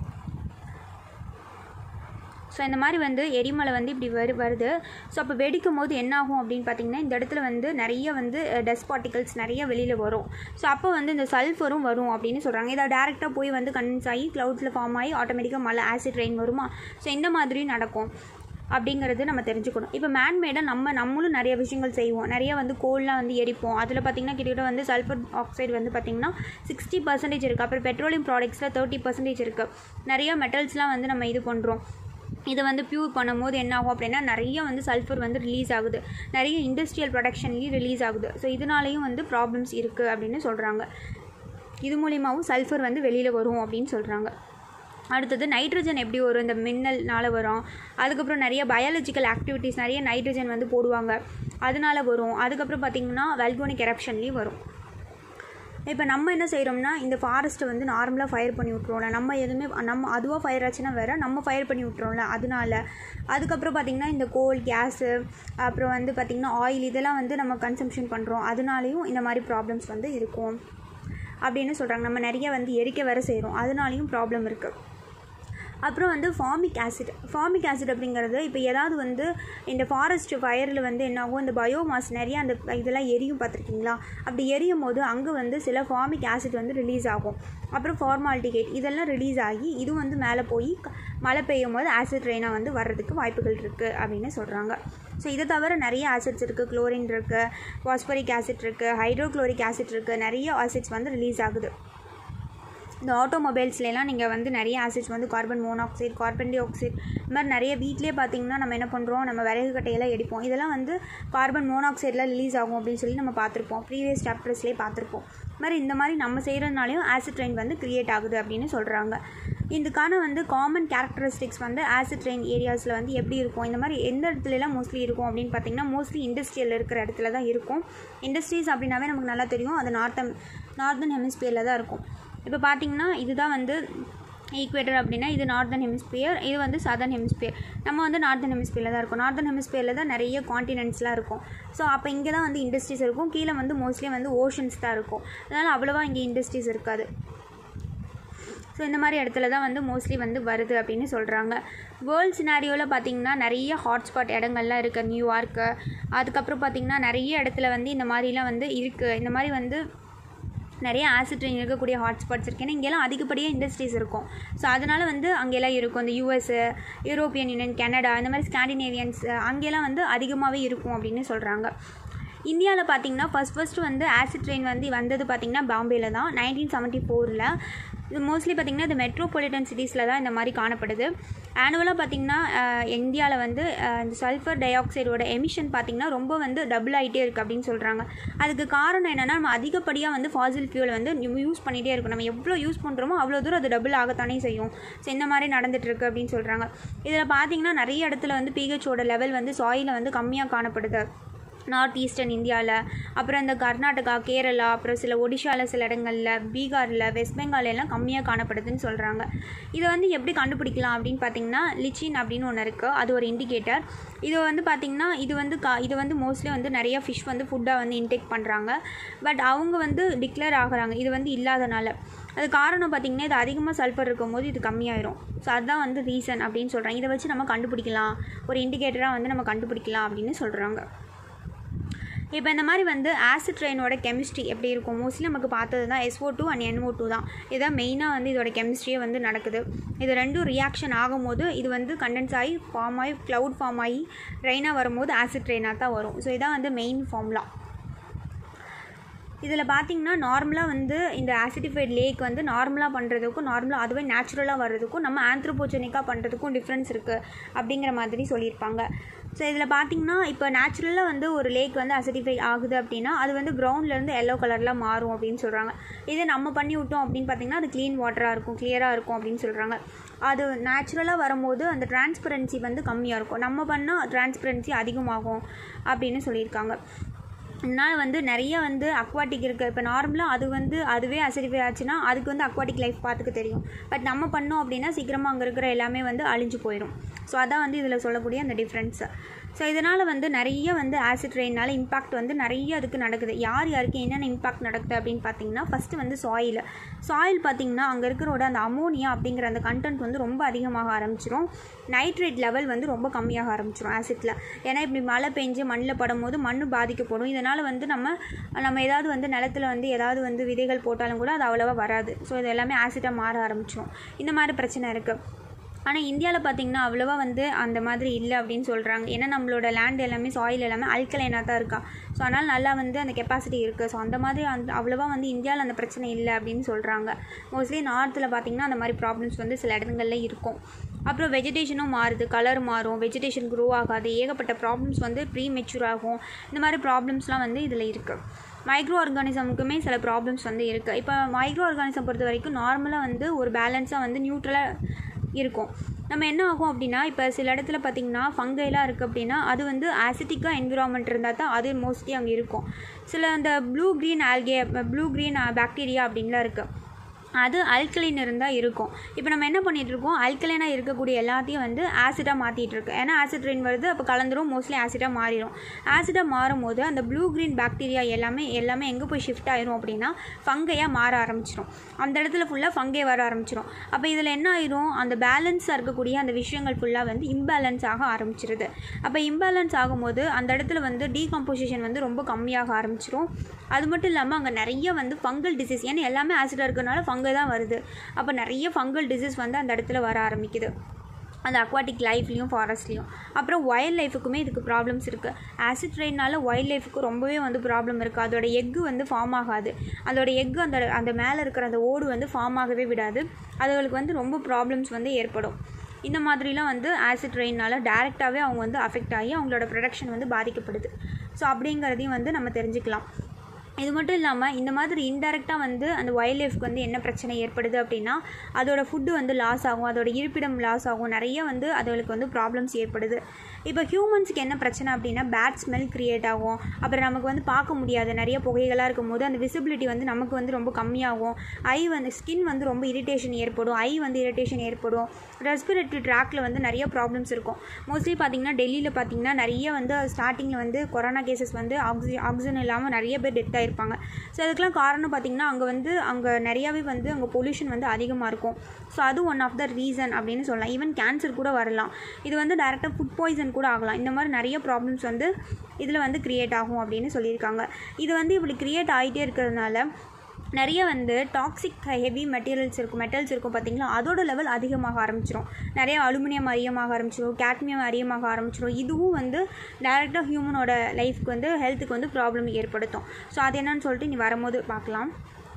ஸோ இந்த மாதிரி வந்து எரிமலை வந்து இப்படி வரு வருது ஸோ அப்போ வெடிக்கும் போது என்ன ஆகும் அப்படின்னு பார்த்தீங்கன்னா இந்த இடத்துல வந்து நிறைய வந்து டஸ்ட் பார்ட்டிகல்ஸ் நிறைய வெளியில் வரும் ஸோ அப்போ வந்து இந்த சல்ஃபரும் வரும் அப்படின்னு சொல்கிறாங்க இதை டேரெக்டாக போய் வந்து கண்டென்ஸ் ஆகி க்ளவுட்ஸில் ஃபார்ம் ஆகி ஆட்டோமேட்டிக்காக மழை ஆசிட் ரெயின் வருமா ஸோ இந்த மாதிரியும் நடக்கும் அப்படிங்கிறது நம்ம தெரிஞ்சுக்கணும் இப்போ மேன்மேடாக நம்ம நம்மளும் நிறைய விஷயங்கள் செய்வோம் நிறைய வந்து கோல்லாம் வந்து எரிப்போம் அதில் பார்த்திங்கன்னா கிட்டத்தட்ட வந்து சல்ஃபர் ஆக்சைடு வந்து பார்த்திங்கன்னா சிக்ஸ்டி பர்சன்டேஜ் இருக்குது அப்புறம் பெட்ரோலியம் ப்ராடக்ட்ஸில் தேர்ட்டி பர்சன்டேஜ் இருக்குது நிறைய மெட்டல்ஸ்லாம் வந்து நம்ம இது பண்ணுறோம் இதை வந்து ப்யூர் பண்ணும்போது என்ன ஆகும் அப்படின்னா நிறைய வந்து சல்ஃபர் வந்து ரிலீஸ் ஆகுது நிறைய இண்டஸ்ட்ரியல் ப்ரொடக்ஷன்லேயும் ரிலீஸ் ஆகுது ஸோ இதனாலேயும் வந்து ப்ராப்ளம்ஸ் இருக்குது அப்படின்னு சொல்கிறாங்க இது மூலியமாகவும் சல்ஃபர் வந்து வெளியில் வரும் அப்படின்னு சொல்கிறாங்க அடுத்தது நைட்ரஜன் எப்படி வரும் இந்த மின்னல்னால வரும் அதுக்கப்புறம் நிறைய பயாலஜிக்கல் ஆக்டிவிட்டீஸ் நிறைய நைட்ரஜன் வந்து போடுவாங்க அதனால வரும் அதுக்கப்புறம் பார்த்திங்கன்னா வெல்கோனிக் எரப்ஷன்லேயும் வரும் இப்போ நம்ம என்ன செய்கிறோம்னா இந்த ஃபாரஸ்ட்டை வந்து நார்மலாக ஃபயர் பண்ணி விட்ருவோம்ல நம்ம எதுவுமே நம்ம அதுவாக ஃபயர் ஆச்சுன்னா வேறு நம்ம ஃபயர் பண்ணி விட்ருவோம்ல அதனால அதுக்கப்புறம் பார்த்திங்கன்னா இந்த கோல் கேஸு அப்புறம் வந்து பார்த்திங்கன்னா ஆயில் இதெல்லாம் வந்து நம்ம கன்சம்ஷன் பண்ணுறோம் அதனாலையும் இந்த மாதிரி ப்ராப்ளம்ஸ் வந்து இருக்கும் அப்படின்னு சொல்கிறாங்க நம்ம நிறைய வந்து எரிக்க வேறு செய்கிறோம் அதனாலையும் ப்ராப்ளம் இருக்குது அப்புறம் வந்து ஃபார்மிக் ஆசிட் ஃபார்மிக் ஆசிட் அப்படிங்கிறது இப்போ ஏதாவது வந்து இந்த ஃபாரஸ்ட் ஃபயரில் வந்து என்ன ஆகும் இந்த பயோமாஸ் நிறைய அந்த இதெல்லாம் எரியும் பார்த்துருக்கீங்களா அப்படி எரியும் போது அங்கே வந்து சில ஃபார்மிக் ஆசிட் வந்து ரிலீஸ் ஆகும் அப்புறம் ஃபார்மாலிட்டிகேட் இதெல்லாம் ரிலீஸ் ஆகி இது வந்து மேலே போய் க- மழை பெய்யும் போது ஆசிட் ரெயினாக வந்து வர்றதுக்கு வாய்ப்புகள் இருக்குது அப்படின்னு சொல்கிறாங்க ஸோ இதை தவிர நிறைய ஆசிட்ஸ் இருக்குது குளோரின் இருக்குது பாஸ்பரிக் ஆசிட் இருக்குது ஹைட்ரோக்ளோரிக் ஆசிட் இருக்குது நிறைய ஆசிட்ஸ் வந்து ரிலீஸ் ஆகுது இந்த ஆட்டோமொபைல்ஸ்லாம் நீங்கள் வந்து நிறைய ஆசிட்ஸ் வந்து carbon monoxide carbon dioxide இந்த மாதிரி நிறைய வீட்டிலே பார்த்தீங்கன்னா நம்ம என்ன பண்ணுறோம் நம்ம விறகு கட்டையெல்லாம் எடிப்போம் இதெல்லாம் வந்து கார்பன் மோனாக்சைடில் ரிலீஸ் ஆகும் அப்படின்னு சொல்லி நம்ம பார்த்துருப்போம் ப்ரீவியஸ் சாப்டர்ஸ்லேயே பார்த்துருப்போம் இது மாதிரி இந்த மாதிரி நம்ம செய்கிறதுனாலையும் ஆசிட் ரெயின் வந்து கிரியேட் ஆகுது அப்படின்னு சொல்கிறாங்க இதுக்கான வந்து காமன் கேரக்டரிஸ்டிக்ஸ் வந்து ஆசிட் ரெயின் ஏரியாஸில் வந்து எப்படி இருக்கும் இந்த மாதிரி எந்த இடத்துலலாம் மோஸ்ட்லி இருக்கும் அப்படின்னு பார்த்தீங்கன்னா மோஸ்ட்லி இண்டஸ்ட்ரியல் இருக்கிற இடத்துல தான் இருக்கும் இண்டஸ்ட்ரீஸ் அப்படின்னாவே நமக்கு நல்லா தெரியும் அது நார்த்தன் நார்தன் ஹெமிஸ்பியரில் தான் இருக்கும் இப்போ பார்த்தீங்கன்னா இதுதான் வந்து ஈக்குவேட்டர் அப்படின்னா இது நார்தன் ஹெமிஸ்பியர் இது வந்து சதர்ன் ஹெமிஸ்பியர் நம்ம வந்து நார்தன் ஹெமிஸ்பியரில் தான் இருக்கும் நார்தன் ஹெமிஸ்பியரில் தான் நிறைய காண்டினென்ட்ஸ்லாம் இருக்கும் ஸோ அப்போ இங்கே தான் வந்து இண்டஸ்ட்ரீஸ் இருக்கும் கீழே வந்து மோஸ்ட்லி வந்து ஓஷன்ஸ் தான் இருக்கும் அதனால் அவ்வளோவா இங்கே இண்டஸ்ட்ரீஸ் இருக்காது ஸோ இந்த மாதிரி இடத்துல தான் வந்து மோஸ்ட்லி வந்து வருது அப்படின்னு சொல்கிறாங்க வேர்ல்ட் சினாரியோவில் பார்த்தீங்கன்னா நிறைய ஹாட்ஸ்பாட் இடங்கள்லாம் இருக்குது நியூயார்க்கு அதுக்கப்புறம் பார்த்தீங்கன்னா நிறைய இடத்துல வந்து இந்த மாதிரிலாம் வந்து இருக்குது இந்த மாதிரி வந்து நிறைய ஆசிட் ரெயின் இருக்கக்கூடிய ஹாட்ஸ்பாட்ஸ் இருக்குது ஏன்னா இங்கெல்லாம் அதிகப்படியாக இண்டஸ்ட்ரீஸ் இருக்கும் ஸோ அதனால் வந்து அங்கெல்லாம் இருக்கும் இந்த யூஎஸ்ஸு யூரோப்பியன் யூனியன் கனடா இந்த மாதிரி ஸ்காண்டினேவியன்ஸ் அங்கெல்லாம் வந்து அதிகமாகவே இருக்கும் அப்படின்னு சொல்கிறாங்க இந்தியாவில் பார்த்தீங்கன்னா ஃபஸ்ட் ஃபஸ்ட்டு வந்து ஆசிட் ரெயின் வந்து வந்தது பார்த்தீங்கன்னா பாம்பேல தான் நைன்டீன் செவன்ட்டி ஃபோரில் இது மோஸ்ட்லி பார்த்திங்கன்னா இந்த மெட்ரோபாலிட்டன் சிட்டிஸில் தான் இந்த மாதிரி காணப்படுது ஆனுவலாக பார்த்திங்கன்னா இந்தியாவில் வந்து அஹ், இந்த சல்ஃபர் டை ஆக்சைடோட எமிஷன் பார்த்திங்கன்னா ரொம்ப வந்து டபுள் ஆகிட்டே இருக்குது அப்படின்னு சொல்கிறாங்க அதுக்கு காரணம் என்னென்னா நம்ம அதிகப்படியாக வந்து ஃபாசில் ஃபியூல் வந்து யூஸ் பண்ணிகிட்டே இருக்கும் நம்ம எவ்வளோ யூஸ் பண்ணுறோமோ அவ்வளோ தூரம் அது டபுள் ஆகத்தானே செய்யும் ஸோ இந்த மாதிரி நடந்துட்டு இருக்கு அப்படின்னு சொல்கிறாங்க இதில் பார்த்தீங்கன்னா நிறைய இடத்துல வந்து பிஹெச்சோட லெவல் வந்து சாயிலில் வந்து கம்மியாக காணப்படுது நார்த் ஈஸ்டர்ன் இந்தியாவில் அப்புறம் இந்த கர்நாடகா கேரளா அப்புறம் சில ஒடிஷாவில் சில இடங்களில் பீகாரில் வெஸ்ட் பெங்கால் எல்லாம் கம்மியாக காணப்படுதுன்னு சொல்கிறாங்க இதை வந்து எப்படி கண்டுபிடிக்கலாம் அப்படின்னு பார்த்தீங்கன்னா லிச்சின் அப்படின்னு ஒன்று இருக்குது அது ஒரு இண்டிகேட்டர் இது வந்து பார்த்திங்கன்னா இது வந்து கா இது வந்து மோஸ்ட்லி வந்து நிறைய ஃபிஷ் வந்து ஃபுட்டாக வந்து இன்டேக் பண்ணுறாங்க பட் அவங்க வந்து டிக்ளேர் ஆகுறாங்க இது வந்து இல்லாதனால அது காரணம் பார்த்திங்கன்னா இது அதிகமாக சல்ஃபர் இருக்கும்போது இது கம்மியாயிரும் ஸோ அதுதான் வந்து ரீசன் அப்படின்னு சொல்கிறாங்க இதை வச்சு நம்ம கண்டுபிடிக்கலாம் ஒரு இண்டிகேட்டராக வந்து நம்ம கண்டுபிடிக்கலாம் அப்படின்னு சொல்கிறாங்க இப்போ இந்த மாதிரி வந்து ஆசிட் ரெயினோட கெமிஸ்ட்ரி எப்படி இருக்கும் மோஸ்ட்லி நமக்கு பார்த்தது தான் SO two and NO two தான் இதுதான் மெயினாக வந்து இதோட கெமிஸ்ட்ரியே வந்து நடக்குது இது ரெண்டும் ரியாக்ஷன் ஆகும்போது இது வந்து கண்டென்ஸ் ஆகி ஃபார்ம் ஆகி க்ளவுட் ஃபார்ம் ஆகி ரெயினாக வரும்போது ஆசிட் ரெயினாக தான் வரும் ஸோ இதான் வந்து மெயின் ஃபார்ம்லாம் இதில் பார்த்தீங்கன்னா நார்மலாக வந்து இந்த ஆசிடிஃபைட் லேக் வந்து நார்மலாக பண்ணுறதுக்கும் நார்மலாக அதுவே நேச்சுரலாக வர்றதுக்கும் நம்ம ஆந்த்ரோபோஜெனிக்காக பண்ணுறதுக்கும் டிஃப்ரென்ஸ் இருக்குது அப்படிங்கிற மாதிரி சொல்லியிருப்பாங்க ஸோ இதில் பார்த்தீங்கன்னா இப்போ நேச்சுரலாக வந்து ஒரு லேக் வந்து அசிடிஃபை ஆகுது அப்படின்னா அது வந்து க்ரௌண்ட்லேருந்து எல்லோ கலரில் மாறும் அப்படின்னு சொல்கிறாங்க இதே நம்ம பண்ணி விட்டோம் அப்படின்னு பார்த்தீங்கன்னா அது க்ளீன் வாட்டராக இருக்கும் கிளியராக இருக்கும் அப்படின்னு சொல்கிறாங்க அது நேச்சுரலாக வரும்போது அந்த டிரான்ஸ்பரன்சி வந்து கம்மியாக இருக்கும் நம்ம பண்ணால் டிரான்ஸ்பரன்சி அதிகமாகும் அப்படின்னு சொல்லியிருக்காங்க இதனால் வந்து நிறைய வந்து அக்வாட்டிக் இருக்குது இப்போ நார்மலாக அது வந்து அதுவே அசிடிஃபை ஆச்சுன்னா அதுக்கு வந்து அக்வாட்டிக் லைஃப் பார்த்துக்க தெரியும் பட் நம்ம பண்ணோம் அப்படின்னா சீக்கிரமாக அங்கே இருக்கிற எல்லாமே வந்து அழிஞ்சு போயிடும் ஸோ அதான் வந்து இதில் சொல்லக்கூடிய அந்த டிஃப்ரென்ஸு ஸோ இதனால் வந்து நிறைய வந்து ஆசிட் ரெயினால் இம்பாக்ட் வந்து நிறைய அதுக்கு நடக்குது யார் யாருக்கு என்னென்ன இம்பாக்ட் நடக்குது அப்படின்னு பார்த்தீங்கன்னா ஃபஸ்ட்டு வந்து சாயில் சாயில் பார்த்தீங்கன்னா அங்கே இருக்கிறோட அந்த அமோனியா அப்படிங்கிற அந்த கண்டென்ட் வந்து ரொம்ப அதிகமாக ஆரம்பிச்சிரும் நைட்ரேட் லெவல் வந்து ரொம்ப கம்மியாக ஆரம்பிச்சிரும் ஆசிட்டில் ஏன்னா இப்படி மழை பெஞ்சு மண்ணில் படும்போது மண் பாதிக்கப்படும் இதனால் வந்து நம்ம நம்ம ஏதாவது வந்து நிலத்துல வந்து ஏதாவது வந்து விதைகள் போட்டாலும் கூட அது அவ்வளோவா வராது ஸோ இது எல்லாமே ஆசிட்டாக மாற ஆரம்பிச்சிரும் இந்த மாதிரி பிரச்சனை இருக்குது ஆனால் இந்தியாவில் பார்த்தீங்கன்னா அவ்வளோவா வந்து அந்த மாதிரி இல்லை அப்படின்னு சொல்கிறாங்க ஏன்னா நம்மளோட லேண்ட் எல்லாமே சாயில் எல்லாமே அல்கலைனாக தான் இருக்கா ஸோ அதனால் நல்லா வந்து அந்த கெப்பாசிட்டி இருக்குது ஸோ அந்த மாதிரி அந்த அவ்வளோவா வந்து இந்தியாவில் அந்த பிரச்சனை இல்லை அப்படின்னு சொல்கிறாங்க மோஸ்ட்லி நார்த்தில் பார்த்தீங்கன்னா அந்த மாதிரி ப்ராப்ளம்ஸ் வந்து சில இடங்கள்ல இருக்கும் அப்புறம் வெஜிடேஷனும் மாறுது கலர் மாறும் வெஜிடேஷன் க்ரோ ஆகாது ஏகப்பட்ட ப்ராப்ளம்ஸ் வந்து ப்ரீ மெச்சூர் ஆகும் இந்த மாதிரி ப்ராப்ளம்ஸ்லாம் வந்து இதில் இருக்குது மைக்ரோ ஆர்கானிசமுக்குமே சில ப்ராப்ளம்ஸ் வந்து இருக்குது இப்போ மைக்ரோ ஆர்கானிசம் பொறுத்த வரைக்கும் நார்மலாக வந்து ஒரு பேலன்ஸாக வந்து நியூட்ரலாக இருக்கும் நம்ம என்ன ஆகும் அப்படின்னா இப்போ சில இடத்துல பார்த்திங்கன்னா ஃபங்கைலாம் இருக்குது அப்படின்னா அது வந்து ஆசிட்டிக்காக என்விரான்மெண்ட் இருந்தால் தான் அது மோஸ்ட்லி அங்கே இருக்கும் சில அந்த blue green algae blue green bacteria அப்படின்லாம் இருக்குது அது அல்கலைன் இருந்தால் இருக்கும் இப்போ நம்ம என்ன பண்ணிட்டு இருக்கோம் அல்கலைனாக இருக்கக்கூடிய எல்லாத்தையும் வந்து ஆசிடாக மாற்றிட்டு இருக்கு ஏன்னா ஆசிட் ரெயின் வருது அப்போ கலந்துரும் மோஸ்ட்லி ஆசிடாக மாறிடும் ஆசிடாக மாறும் போது அந்த ப்ளூ க்ரீன் பாக்டீரியா எல்லாமே எல்லாமே எங்கே போய் ஷிஃப்ட் ஆயிரும் அப்படின்னா ஃபங்கையாக மாற ஆரம்பிச்சிடும் அந்த இடத்துல ஃபுல்லாக ஃபங்கை வர ஆரம்பிச்சிடும் அப்போ இதில் என்ன ஆயிரும் அந்த பேலன்ஸாக இருக்கக்கூடிய அந்த விஷயங்கள் ஃபுல்லாக வந்து இம்பேலன்ஸ் ஆக ஆரம்பிச்சிருது அப்போ இம்பேலன்ஸ் ஆகும்போது அந்த இடத்துல வந்து டீகம்போசிஷன் வந்து ரொம்ப கம்மியாக ஆரம்பிச்சிரும் அது மட்டும் இல்லாமல் அங்கே நிறைய வந்து ஃபங்கல் டிசீஸ் ஏன்னா எல்லாமே ஆசிடாக இருக்கிறனால ஃபங்கை தான் வருது அப்போ நிறைய ஃபங்கல் டிசீஸ் வந்து அந்த இடத்துல வர ஆரம்பிக்குது அந்த அக்வாட்டிக் லைஃப்லேயும் ஃபாரஸ்ட்லேயும் அப்புறம் வைல்ட் லைஃபுக்குமே இதுக்கு ப்ராப்ளம்ஸ் இருக்குது ஆசிட் ரெயினால் வைல்ட் லைஃபுக்கு ரொம்பவே வந்து ப்ராப்ளம் இருக்குது அதோட எக்கு வந்து ஃபார்ம் ஆகாது அதோட எக்கு அந்த அந்த மேலே இருக்கிற அந்த ஓடு வந்து ஃபார்ம் ஆகவே விடாது அதுகளுக்கு வந்து ரொம்ப ப்ராப்ளம்ஸ் வந்து ஏற்படும் இந்த மாதிரிலாம் வந்து ஆசிட் ரெயினால் டேரெக்டாகவே அவங்க வந்து அஃபெக்ட் ஆகி அவங்களோட ப்ரொடக்ஷன் வந்து பாதிக்கப்படுது ஸோ அப்படிங்கிறதையும் வந்து நம்ம தெரிஞ்சுக்கலாம் இது மட்டும் இல்லாமல் இந்த மாதிரி இன்டெரக்டாக வந்து அந்த வைல்ட் லைஃப்க்கு வந்து என்ன பிரச்சனை ஏற்படுது அப்படின்னா அதோட ஃபுட்டு வந்து லாஸ் ஆகும் அதோட இருப்பிடம் லாஸ் ஆகும் நிறைய வந்து அதுகளுக்கு வந்து ப்ராப்ளம்ஸ் ஏற்படுது இப்போ ஹியூமன்ஸுக்கு என்ன பிரச்சனை அப்படின்னா பேட் ஸ்மெல் க்ரியேட் ஆகும் அப்புறம் நமக்கு வந்து பார்க்க முடியாது நிறைய புகைகளாக இருக்கும் போது அந்த விசிபிலிட்டி வந்து நமக்கு வந்து ரொம்ப கம்மியாகும் ஐ வந்து ஸ்கின் வந்து ரொம்ப இரிட்டேஷன் ஏற்படும் ஐ வந்து இரிட்டேஷன் ஏற்படும் ரெஸ்பிரேட்டரி ட்ராக்ல வந்து நிறைய ப்ராப்ளம்ஸ் இருக்கும் மோஸ்ட்லி பார்த்தீங்கன்னா டெல்லியில் பார்த்தீங்கன்னா நிறைய வந்து ஸ்டார்டிங்கில் வந்து கொரோனா கேசஸ் வந்து ஆக்சி ஆக்சிஜன் இல்லாமல் நிறைய பேர் டெத் ஆயிருப்பாங்க ஸோ அதுக்கெலாம் காரணம் பார்த்தீங்கன்னா அங்கே வந்து அங்கே நிறையாவே வந்து அங்கே பொல்யூஷன் வந்து அதிகமாக இருக்கும் ஸோ அது ஒன் ஆஃப் த ரீசன் அப்படின்னு சொல்லலாம் ஈவன் கேன்சர் கூட வரலாம் இது வந்து டேரெக்டாக ஃபுட் பாய்சன் கூட ஆகலாம் இந்த மாதிரி நிறைய ப்ராப்ளம்ஸ் வந்து இதில் வந்து க்ரியேட் ஆகும் அப்படின்னு சொல்லியிருக்காங்க இது வந்து இப்படி க்ரியேட் ஆகிட்டே இருக்கிறதுனால நிறைய வந்து டாக்ஸிக் ஹெவி மெட்டீரியல்ஸ் இருக்கும் மெட்டல்ஸ் இருக்கும் பார்த்தீங்களா அதோட லெவல் அதிகமாக ஆரம்பிச்சிடும் நிறைய அலுமினியம் அதிகமாக ஆரம்பிச்சிடும் கேட்மியம் அதிகமாக ஆரம்பிச்சிடும் இதுவும் வந்து டேரெக்டாக ஹியூமனோட லைஃப்க்கு வந்து ஹெல்த்துக்கு வந்து ப்ராப்ளம் ஏற்படுத்தும் ஸோ அது என்னன்னு சொல்லிட்டு நீ வரும்போது பார்க்கலாம்